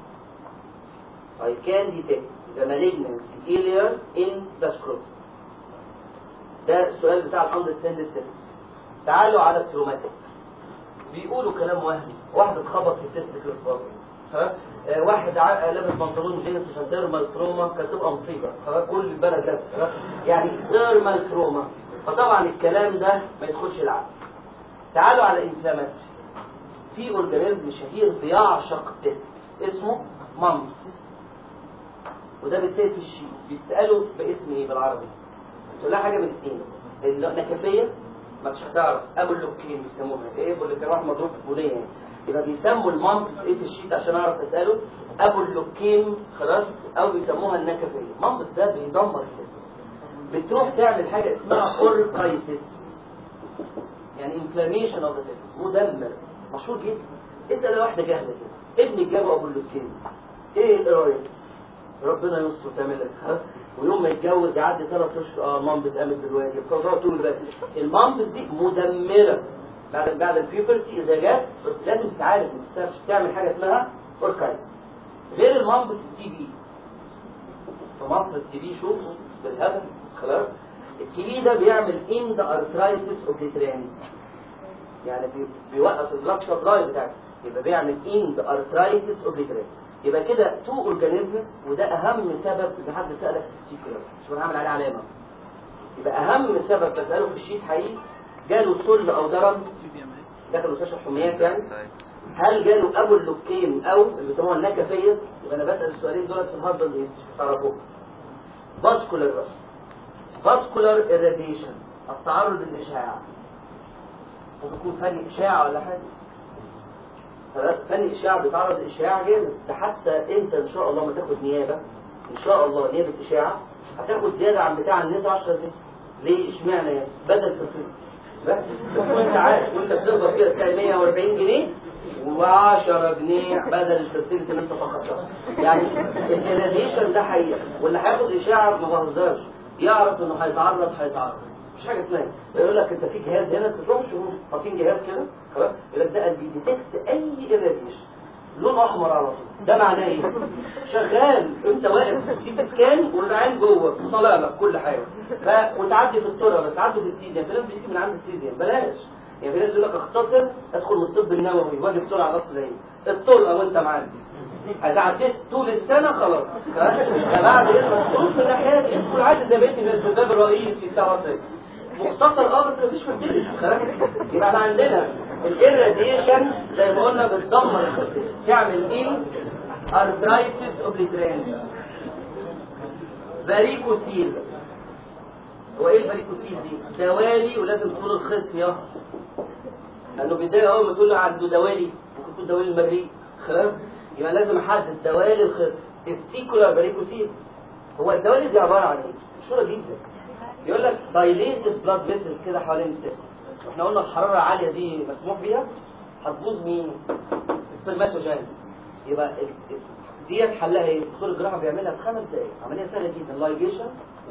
I can detect the malignancy earlier in the scrotum. ده السؤال بتاع الاندستندد تيست. تعالوا على التروماتيك. بيقولوا كلام وهمي، واحد اتخبط في التستيكلز برضه. ها؟ آه، واحد ع- لابس بنطلون جينز عشان تيرمال تروما كانت تبقى مصيبه خلاص كل البلد لابس ها؟ يعني تيرمال تروما فطبعا الكلام ده ما يدخلش العقل تعالوا على انفلاماتوري في اورجانيزم شهير بيعشق التست اسمه مامس وده بيتسال في الشيء بيسالوا باسم ايه بالعربي تقول لها حاجه من الاثنين النكفيه ما مش هتعرف ابو اللوكين بيسموها ايه ابو اللي كان واحد مضروب في بنيه يعني يبقى بيسموا المامبس ايه في الشيت عشان اعرف اساله ابو اللوكين خلاص او بيسموها النكفيه المامبس ده بيدمر الجسم بتروح تعمل حاجه اسمها اوركايتس يعني انفلاميشن اوف ذا مدمر مشهور جدا اسال واحده جاهله كده ابنك جابه ابو اللوكين ايه رايك ربنا يستر تعمل لك ها؟ ويوم ما يتجوز يعدي ثلاث اشهر اه مامبس قامت بالواجب تقعد طول الوقت المامبس دي مدمره بعد بعد البيوبرتي اذا جت لازم تتعالج ما تستاهلش تعمل حاجه اسمها اوركايز غير المامبس التي بي في مصر التي بي شوفوا بالهبل خلاص التي بي ده بيعمل اند ارثرايتس اوبليترانس يعني بي- بيوقف البلاد سبلاي بتاعك يبقى بيعمل اند ارثرايتس اوبليترانس يبقى كده تو اورجانيزمز وده اهم سبب ان حد سالك في السيكولر مش هنعمل عليه علامه يبقى اهم سبب بساله في الشيت حقيقي جاله سل او درم دخل مستشفى حميات يعني هل جاله ابو اللوكين او اللي بيسموها النكفيه يبقى انا بسال السؤالين دول في الهارد اللي تعرفوه فاسكولار بس فاسكولار فن اشعاع بيتعرض لاشعاع جامد ده حتى انت ان شاء الله ما تاخد نيابه ان شاء الله نيابه اشعاع هتاخد زياده عن بتاع الناس 10 جنيه ليه اشمعنى يعني بدل تفريط بس وانت عارف وانت بتقبض كده تلاقي 140 جنيه و10 جنيه بدل الفرتيلتي اللي انت فقدتها يعني الراديشن ده حقيقه واللي هياخد اشعه ما بهزرش يعرف انه هيتعرض هيتعرض مش حاجه اسمها يقول لك انت في جهاز هنا تروح تشوف حاطين جهاز كده خلاص يقول لك ده بيديتكت اي راديشن لون احمر على طول ده معناه ايه شغال انت واقف في السي سكان والعين جوه طالع لك كل حاجه ف... وتعدي في الطرق بس تعدي في السيزيان في ناس بتيجي من عند السيزيان بلاش يعني في ناس يقول لك اختصر ادخل من الطب النووي واجي بسرعه على نص العين الطرقه وانت معدي هتعديت طول السنه خلاص فبعد اذنك تبص من ناحيات ادخل عادي زي بقيه الناس الباب الرئيسي بتاع مصر مختصر اه بس مفيش مشكله يبقى احنا عندنا الاراديشن زي ما قلنا بتدمر الخصيه تعمل ايه ارثرايتس اوبليترانس فاريكوسيل هو ايه الفاريكوسيل دي دوالي ولازم تكون الخصيه لانه بيتضايق اول ما تقول له عنده دوالي ممكن تكون دوالي المريء خلاص يبقى لازم احدد دوالي الخصيه السيكولار فاريكوسيل هو الدوالي دي عباره عن ايه مشهوره جدا يقول لك دايليتد بلاد فيسلز كده حوالين التست احنا قلنا الحراره العاليه دي مسموح بيها هتبوظ مين سبرماتوجينز يبقى ال- ال- ديت حلها ايه دكتور الجراحه بيعملها في خمس دقائق عمليه سهله جدا لايجيشن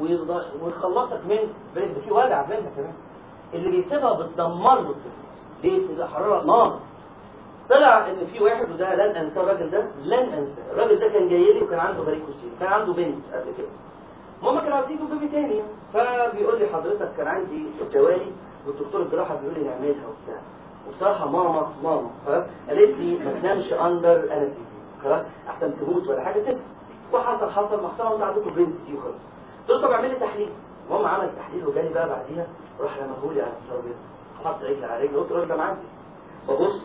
ويخلصك من بريد في وجع منها كمان اللي بيسيبها بتدمر له التست ليه بتبقى حراره نار طلع ان في واحد وده لن انساه الراجل ده لن انساه الراجل ده كان جاي لي وكان عنده فاريكوسيل كان عنده بنت قبل كده ماما كانوا عايزين يجيبوا بيبي تاني فبيقول لي حضرتك كان عندي الدوالي والدكتور الجراحه بيقول لي نعملها وبتاع وبصراحه ماما ماما خلاص قالت لي ما تنامش اندر انستيزيا خلاص احسن تموت ولا حاجه ست وحصل حصل محصله وانت عندكم بنت دي وخلاص قلت له طب اعمل لي تحليل ماما عملت تحليل وجالي بقى بعديها راح رماهولي على الترابيزه حط رجلي على رجلي قلت له انت معاك ببص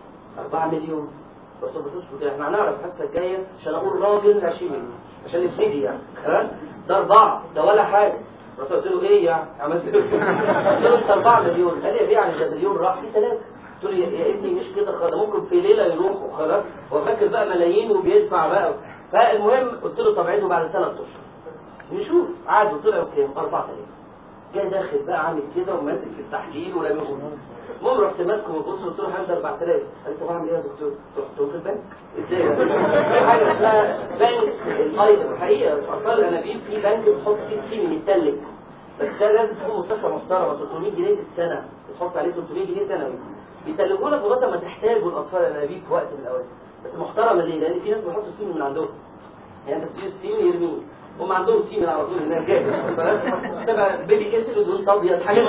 4 مليون بس ما بصيتش قلت له احنا هنعرف الحصه الجايه عشان اقول راجل 20 مليون عشان نبتدي يعني خلاص ده اربعه ده ولا حاجه رحت قلت له ايه يعني عملت له قلت له انت 4 مليون قال لي يعني ده مليون راح في ثلاثه قلت له يا يا ابني مش كده خلاص ممكن في ليله يروح وخلاص هو فاكر بقى ملايين وبيدفع بقى فالمهم قلت له طب عيده بعد ثلاث اشهر نشوف عادوا طلعوا كام 4000 جاي داخل بقى عامل كده وماسك في التحليل ولا المهم رحت ماسكه وبص قلت له هات 4000 قال طب اعمل ايه يا دكتور؟ رحت في البنك ازاي؟ في حاجه اسمها بنك الايضا الحقيقه اطفال الانابيب في بنك بتحط فيه سيمن يتلج بس ده لازم تكون مستشفى محترمه 300 جنيه في السنه بتحط عليه 300 جنيه سنوي بيتلجوا لك لغايه ما تحتاجوا الاطفال الانابيب في وقت من الاوقات بس محترمه ليه؟ لان في ناس بيحطوا سيمن من عندهم يعني انت بتجيب السيمن يرميه هم عندهم سيمن على طول هناك جاهز خلاص تبقى بيبي اسود وانت ابيض حاجات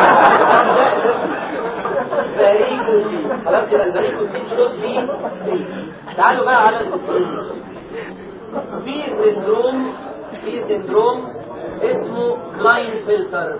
فريكوسي خلاص يبقى الفريكوسي شوت بي تعالوا بقى على ال- في سندروم في سندروم اسمه كلاين فلتر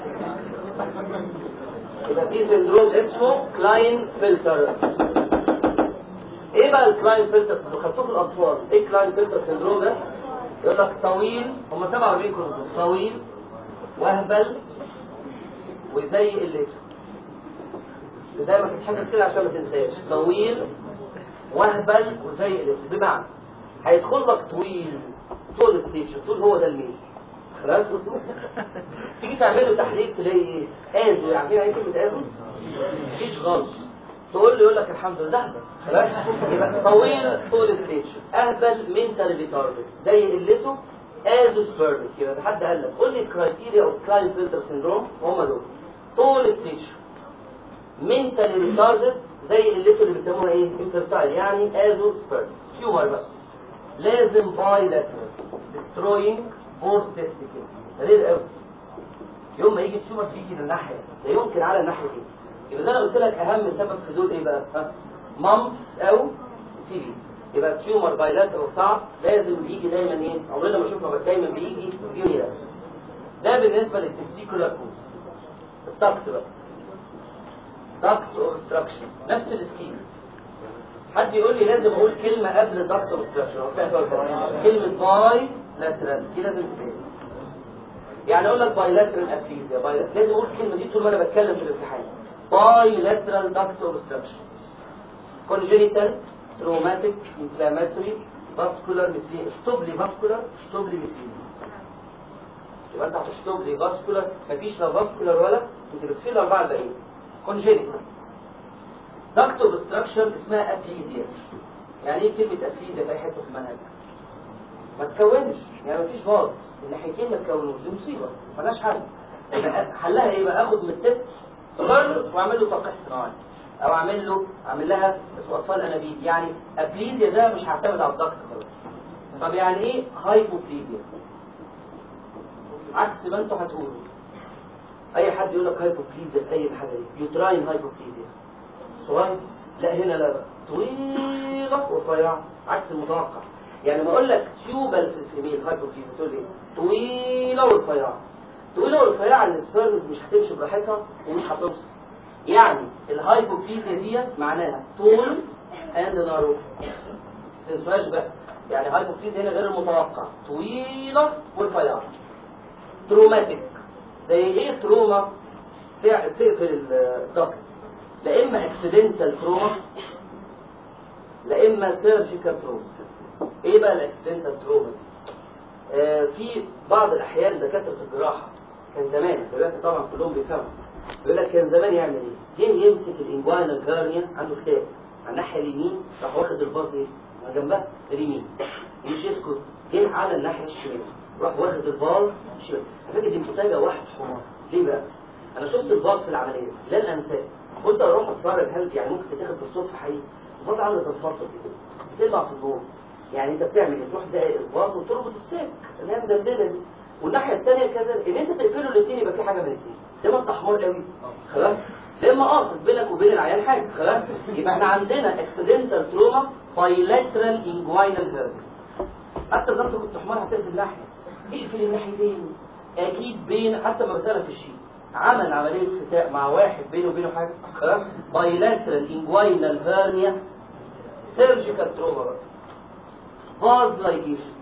يبقى في سندروم اسمه كلاين فلتر ايه بقى الكلاين فلتر سندروم خدتوه في الاطفال ايه كلاين فلتر سندروم ده يقول لك طويل هم 47 كروموسوم طويل واهبل وزي قلته دايما تتحفظ كده عشان ما تنساش طويل واهبل وزي قلته بمعنى هيدخل لك طويل طول ستيشن طول هو ده الميل خلاص تيجي تعمله تحليل تلاقي ايه ازو يعني ايه كلمه ازو مفيش غلط تقول له يقول لك الحمد لله خلاص يبقى طويل طول ستيشن اهبل منتال ريتاردد زي قلته ازو سبيرميك يبقى ده حد قال لك قول لي الكرايتيريا اوف كلاين فلتر سيندروم هم دول طول ستيشن منتال ريتاردد زي قلته اللي بيسموها ايه انفرتايل يعني ازو سبيرميك تيومر بقى لازم باي لاترال destroying both testicles غير قوي يوم ما يجي التيومر تيجي للناحيه لا يمكن على الناحيه دي يبقى ده انا قلت لك اهم سبب في دول ايه بقى ها مامس او سي بي يبقى التيومر بايلاترال صعب لازم بيجي دايما ايه عمرنا ما شفنا بس دايما بيجي يونيلاترال ده بالنسبه للتستيكولار كوز الضغط بقى ضغط اوبستراكشن نفس السكيم حد يقول لي لازم اقول كلمه قبل ضغط اوبستراكشن كلمه باي لاترال دي لازم تتقال يعني اقول لك باي لاترال افيزيا باي لازم اقول الكلمه دي طول ما انا بتكلم في الامتحان باي لاترال داكت اوبستراكشن كونجينيتال تروماتيك انفلاماتوري فاسكولار مثلي اشطب لي فاسكولار اشطب لي مثلي يبقى انت هتشطب لي فاسكولار مفيش لا فاسكولار ولا مثلي بس في الاربعه الباقيين كونجينيتال دكت اوبستراكشن اسمها افليزيا يعني ايه كلمه افليزيا في اي حته في المنهج ما تكونش يعني مفيش باظ الناحيتين ما تكونوش دي مصيبه ملهاش حل يبقى حلها ايه بقى اخد من التت سكارلس واعمل له تلقيح صناعي او اعمل له اعمل لها اسمه اطفال انابيب يعني ابليزيا ده مش هعتمد على الضغط خلاص طب يعني ايه هايبوبليزيا عكس ما انتوا هتقولوا اي حد يقول لك هايبوبليزيا في اي حاجه دي يوتراين هايبوبليزيا صغير لا هنا لا بقى طويله ورفيعه عكس المتوقع يعني ما اقول لك تيوبال في الفيميل هايبوبليزيا تقول ايه طويله ورفيعه طويله ورفيعه السبيرمز مش هتمشي براحتها ومش هتوصل يعني الهايبوبليزيا دي معناها طول اند نارو تنساش بقى يعني هايبوبليزيا هنا غير المتوقع طويله ورفيعه تروماتيك زي ايه تروما تقفل الضغط لا اما اكسيدنتال تروما لا اما سيرجيكال تروما ايه بقى الاكسيدنتال تروما دي آه في بعض الاحيان دكاتره الجراحه كان زمان دلوقتي طبعا كلهم بيفهموا يقول لك كان زمان يعمل ايه؟ جه يمسك الانجواينال جارنيا عنده كتاب على الناحيه اليمين راح واخد الباص ايه؟ ما جنبها اليمين مش يسكت جه على الناحيه الشمال راح واخد الباص الشمال على فكره دي محتاجه واحد حمار ليه بقى؟ انا شفت الباص في العمليه لن انساه قلت اروح اتفرج هل يعني ممكن تتاخد بالصدفه حقيقي الباص عامله زي الفرصه كده بتلمع في النور يعني انت بتعمل ايه؟ تروح زي الباص وتربط الساك اللي هي مدلدله دي والناحيه الثانيه كذا ان انت تقفله الاثنين يبقى في حاجه من الاثنين لما انت حمار قوي خلاص لما قاصد بينك وبين العيان حاجه خلاص يبقى احنا عندنا اكسيدنتال تروما بايلاترال انجواينال هيرب حتى لو انت كنت حمار هتقفل ناحيه اقفل الناحيتين اكيد بين حتى ما بتعرف الشيء عمل عمليه فتاء مع واحد بينه وبينه حاجه خلاص بايلاترال انجواينال هيرنيا سيرجيكال تروما بقى باز لايجيشن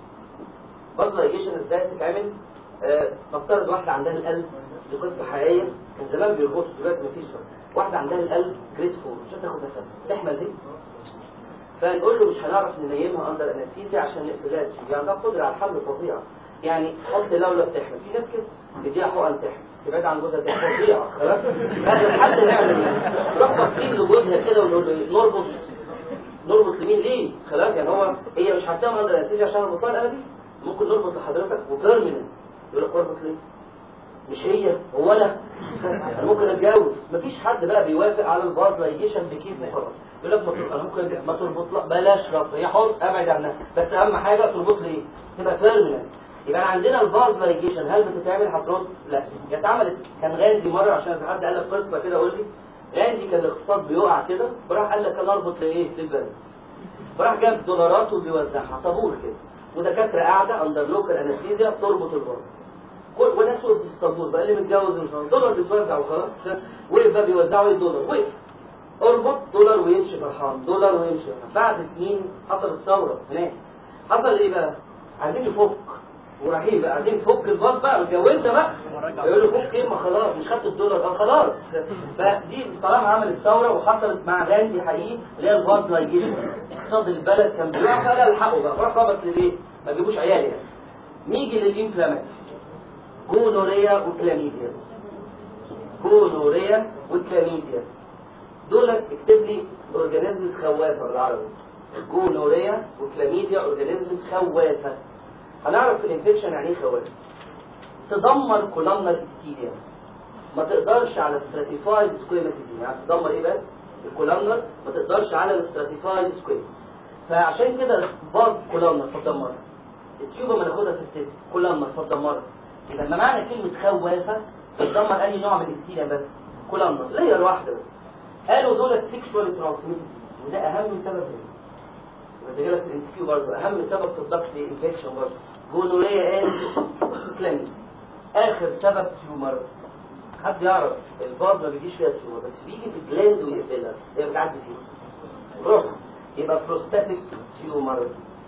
باز لايجيشن ازاي بتتعمل آه، نفترض واحده عندها القلب دي قصه حقيقيه كان زمان بيربطوا دلوقتي مفيش بقى. واحده عندها القلب جريد فور مش هتاخد نفس تحمل دي فنقول له مش هنعرف ننيمها اندر انستيزيا عشان نقفلها يعني عندها قدره على الحمل فظيعه يعني حط لولا بتحمل في ناس كده تديها حقن تحمل تبعد عن جوزها دي فظيعه خلاص هذا الحل نعمل ايه؟ نروح باصين لجوزها كده ونقول له نربط نربط لمين ليه؟ خلاص يعني هو هي مش هتعمل اندر انستيزيا عشان البطاقه الابدي ممكن نربط لحضرتك وبيرمننت يقول لك اربط ليه؟ مش هي هو انا انا ممكن اتجوز مفيش حد بقى بيوافق على الفازلايجيشن بكيس مقرر يقول لك ما تر- انا ممكن ما تربط لا بلاش ربط هي حر ابعد عنها بس اهم حاجه تربط لي ايه؟ تبقى بيرمننت يبقى عندنا الفازلايجيشن هل بتتعمل هترد؟ لا هي اتعملت كان غاندي مره عشان إذا حد قال لك قصه كده قول لي غاندي كان الاقتصاد بيقع كده وراح قال لك انا اربط لايه؟ للبلد فراح جاب دولارات وبيوزعها طابور كده ودكاتره قاعده اندر لوكال انستيزيا بتربط الباص كل وناس وقفت في الطابور بقى اللي متجوز ومش متجوز، دولار بيتوزع وخلاص وقف بقى بيوزعوا ايه دولار وقف اربط دولار ويمشي فرحان دولار ويمشي فرحان بعد سنين حصلت ثوره هناك حصل ايه بقى؟ عايزين يفك ورايحين بقى عايزين يفك الباص بقى اتجوزت بقى يقول له فك ايه ما خلاص مش خدت الدولار اه خلاص فدي بصراحه عملت ثوره وحصلت مع غاندي حقيقي اللي هي الباص لايجيشن اقتصاد البلد كان بيقع فقال الحقوا بقى راح ربط للايه؟ ما تجيبوش عيال يعني نيجي للانفلامات جونوريا وكلاميديا جونوريا وكلاميديا دول اكتب لي اورجانيزم خوافه بالعربي جونوريا وكلاميديا اورجانيزم خوافه هنعرف في الانفكشن يعني ايه خوافه تدمر كولامنر ابيثيليوم ما تقدرش على الستراتيفايد سكويمس يعني تدمر ايه بس الكولامنر ما تقدرش على الستراتيفايد سكويمس فعشان كده باظ كولامنر فتدمرها التيوبه ما ناخدها في الست كولامنر فتدمرها لما معنى كلمة خوافة بتدمر أي نوع من الابتلاء بس كولامنر لير واحدة بس قالوا دول سيكشوال ترانسميتد وده أهم سبب ليه وده جالك في الانسكيو برضه أهم سبب في الضغط للإنفكشن برضه جونوريا اند كلامي آخر سبب تيومر حد يعرف الباض ما بيجيش فيها تيومر بس بيجي في الجلاند ويقفلها هي بتعدي فيها برافو يبقى بروستاتيك تيومر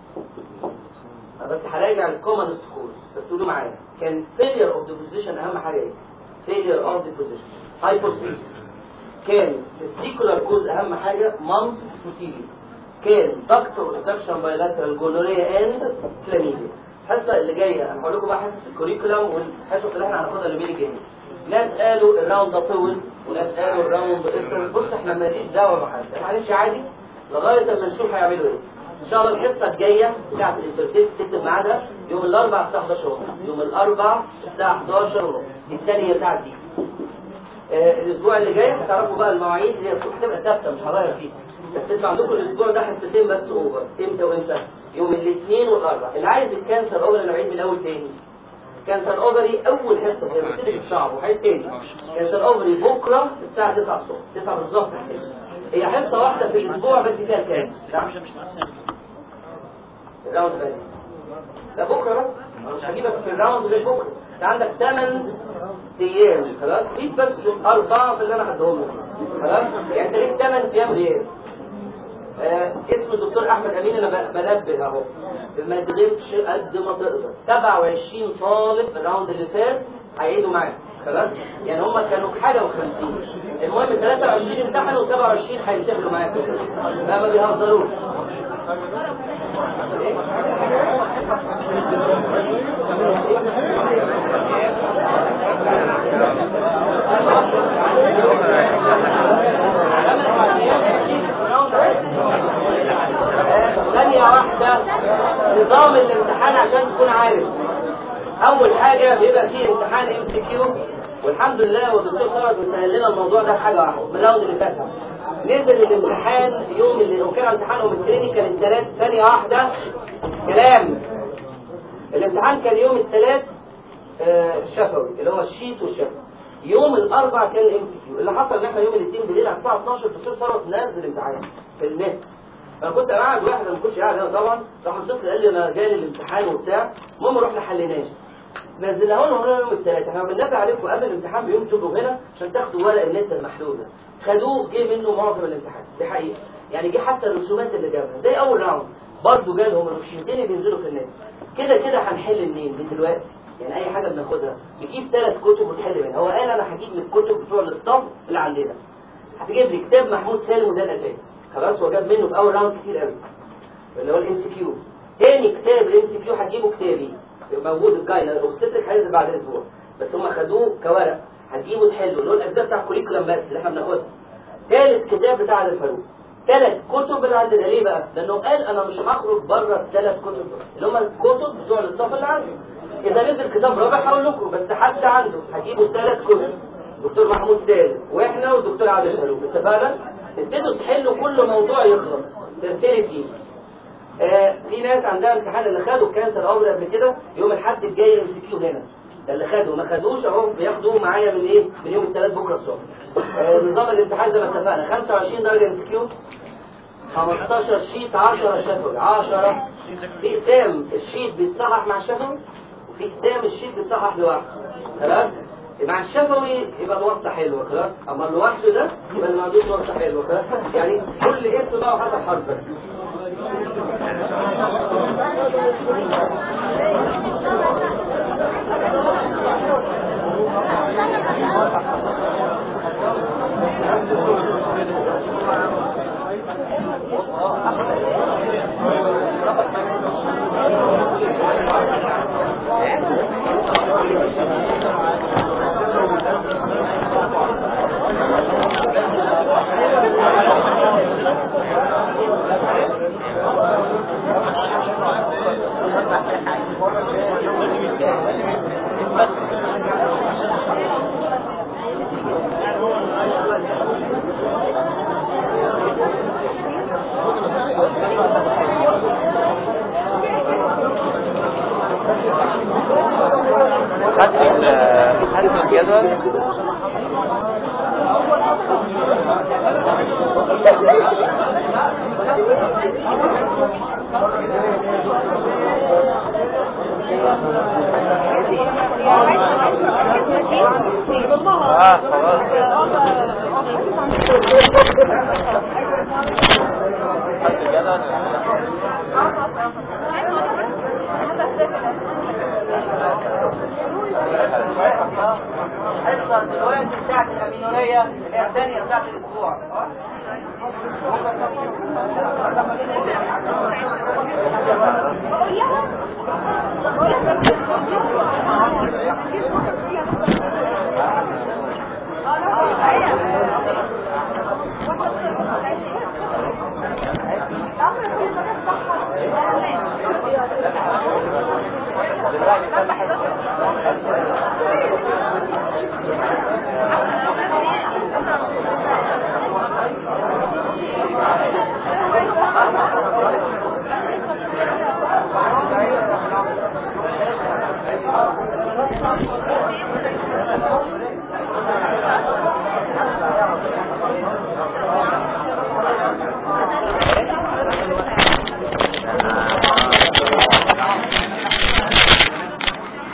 بس هراجع الكومن سكورز بس تقولوا معايا كان failure of the position اهم حاجه ايه؟ failure of the position hypothesis كان تستيكولار كوز اهم حاجه مامس فوتيلي كان دكتور انفكشن بايلاترال جونوريا اند كلاميديا الحصه اللي جايه انا هقول لكم بقى حصه الكوريكولم والحصه اللي احنا هناخدها اللي بيجي جاي ناس قالوا الراوند ده طول وناس قالوا الراوند ده بص احنا ماليش دعوه بحد معلش عادي لغايه اما نشوف هيعملوا ايه ان شاء الله الحصه الجايه بتاعت الانترتيف تكتب ميعادها يوم الاربعاء الساعه 11 ونص يوم الاربعاء الساعه 11 ونص الثانيه بتاعتي آه الاسبوع اللي جاي هتعرفوا بقى المواعيد اللي هتبقى ثابته مش هغير فيها بس انتوا عندكم الاسبوع ده حصتين بس اوفر امتى وامتى يوم الاثنين والاربعاء اللي عايز الكانسر اوفر انا بعيد من الاول تاني كانسر اوفري اول حصه هي بتبتدي الشعب وحاجه تاني كانسر اوفري بكره الساعه 9 الصبح 9 بالظبط هي حصه واحده في الاسبوع بس فيها كام الراوند ده ده بكره بس أنا مش هجيبك في الراوند غير بكره انت عندك 8 ايام خلاص في بس اربعه في اللي انا هديهم لك خلاص يعني انت ليك 8 ايام غياب آه اسم الدكتور احمد امين انا بنبه اهو ما تغيبش قد ما تقدر 27 طالب الراوند اللي فات هيعيدوا معاك خلاص يعني هم كانوا حاجه و50 المهم 23 امتحنوا و27 هيمتحنوا معاك لا ما بيهزروش ثانية واحدة نظام الامتحان عشان تكون عارف أول حاجة بيبقى فيه امتحان ام سي كيو والحمد لله والدكتور ثروت مسهل لنا الموضوع ده بحاجة واحدة من الراوند اللي فات نزل الامتحان يوم اللي وكان امتحانهم الكلينيكال الثلاث ثانية واحدة كلام الامتحان كان يوم الثلاث الشفوي اللي هو الشيت والشفوي يوم الاربع كان ام سي كيو اللي حصل ان احنا يوم الاثنين بالليل على الساعه 12 الدكتور ثروت نزل الامتحان في النت انا كنت قاعد واحد ما كنتش قاعد انا طبعا راح مصطفى قال لي انا جاي الامتحان وبتاع المهم رحنا حليناه نزلناه لهم هنا يوم الثلاث احنا بننبه عليكم قبل الامتحان بيوم تجوا هنا عشان تاخدوا ورق النت المحلول ده خدوه جه منه معظم الامتحان دي حقيقه يعني جه حتى الرسومات اللي جابها زي اول راوند برضه جالهم الرسومتين اللي بينزلوا في النت كده كده هنحل منين من دلوقتي يعني اي حاجه بناخدها نجيب ثلاث كتب ونحل منها هو قال انا هجيب من الكتب بتوع الصف اللي عندنا هتجيب لي كتاب محمود سالم وده الاساس خلاص هو جاب منه في اول راوند كتير قوي اللي هو الام سي كيو تاني كتاب الام سي كيو هتجيبه كتابي موجود الجاينر او الستريك هينزل بعد اسبوع بس هم خدوه كورق هتجيبه تحله اللي هو الاجزاء بتاع الكوريكولم بس اللي احنا بناخدها ثالث كتاب بتاع الفاروق ثلاث كتب اللي عندنا ليه بقى؟ لانه قال انا مش هخرج بره الثلاث كتب اللي هم الكتب بتوع الصف اللي عندي اذا نزل كتاب رابع هقول لكم بس حد عنده هجيبوا ثلاث كتب دكتور محمود سالم واحنا والدكتور عادل الفاروق اتفقنا؟ تبتدوا تحلوا كل موضوع يخلص تبتدي فيه آه في ناس عندها امتحان اللي خدوا كانسر اوفر قبل كده يوم الحد الجاي ام سي كيو هنا ده اللي خدوا ما خدوش اهو بياخدوه معايا من ايه من يوم الثلاث بكره الصبح آه نظام الامتحان زي ما اتفقنا 25 درجه ام سي كيو 15 شيت 10 شفوي 10 في اقسام الشيت بيتصحح مع الشفوي وفي اقسام الشيت بيتصحح لوحده تمام مع الشفوي يبقى الوقت حلوه خلاص اما لوحده ده يبقى الموضوع وقت حلوه خلاص يعني كل اسم بقى وحسب حرفك خدت خدت الجدول اه خلاص خدت الجدول النهارده دلوقتي بتاعت الامينوريه اللي هي الثانيه بتاعت الاسبوع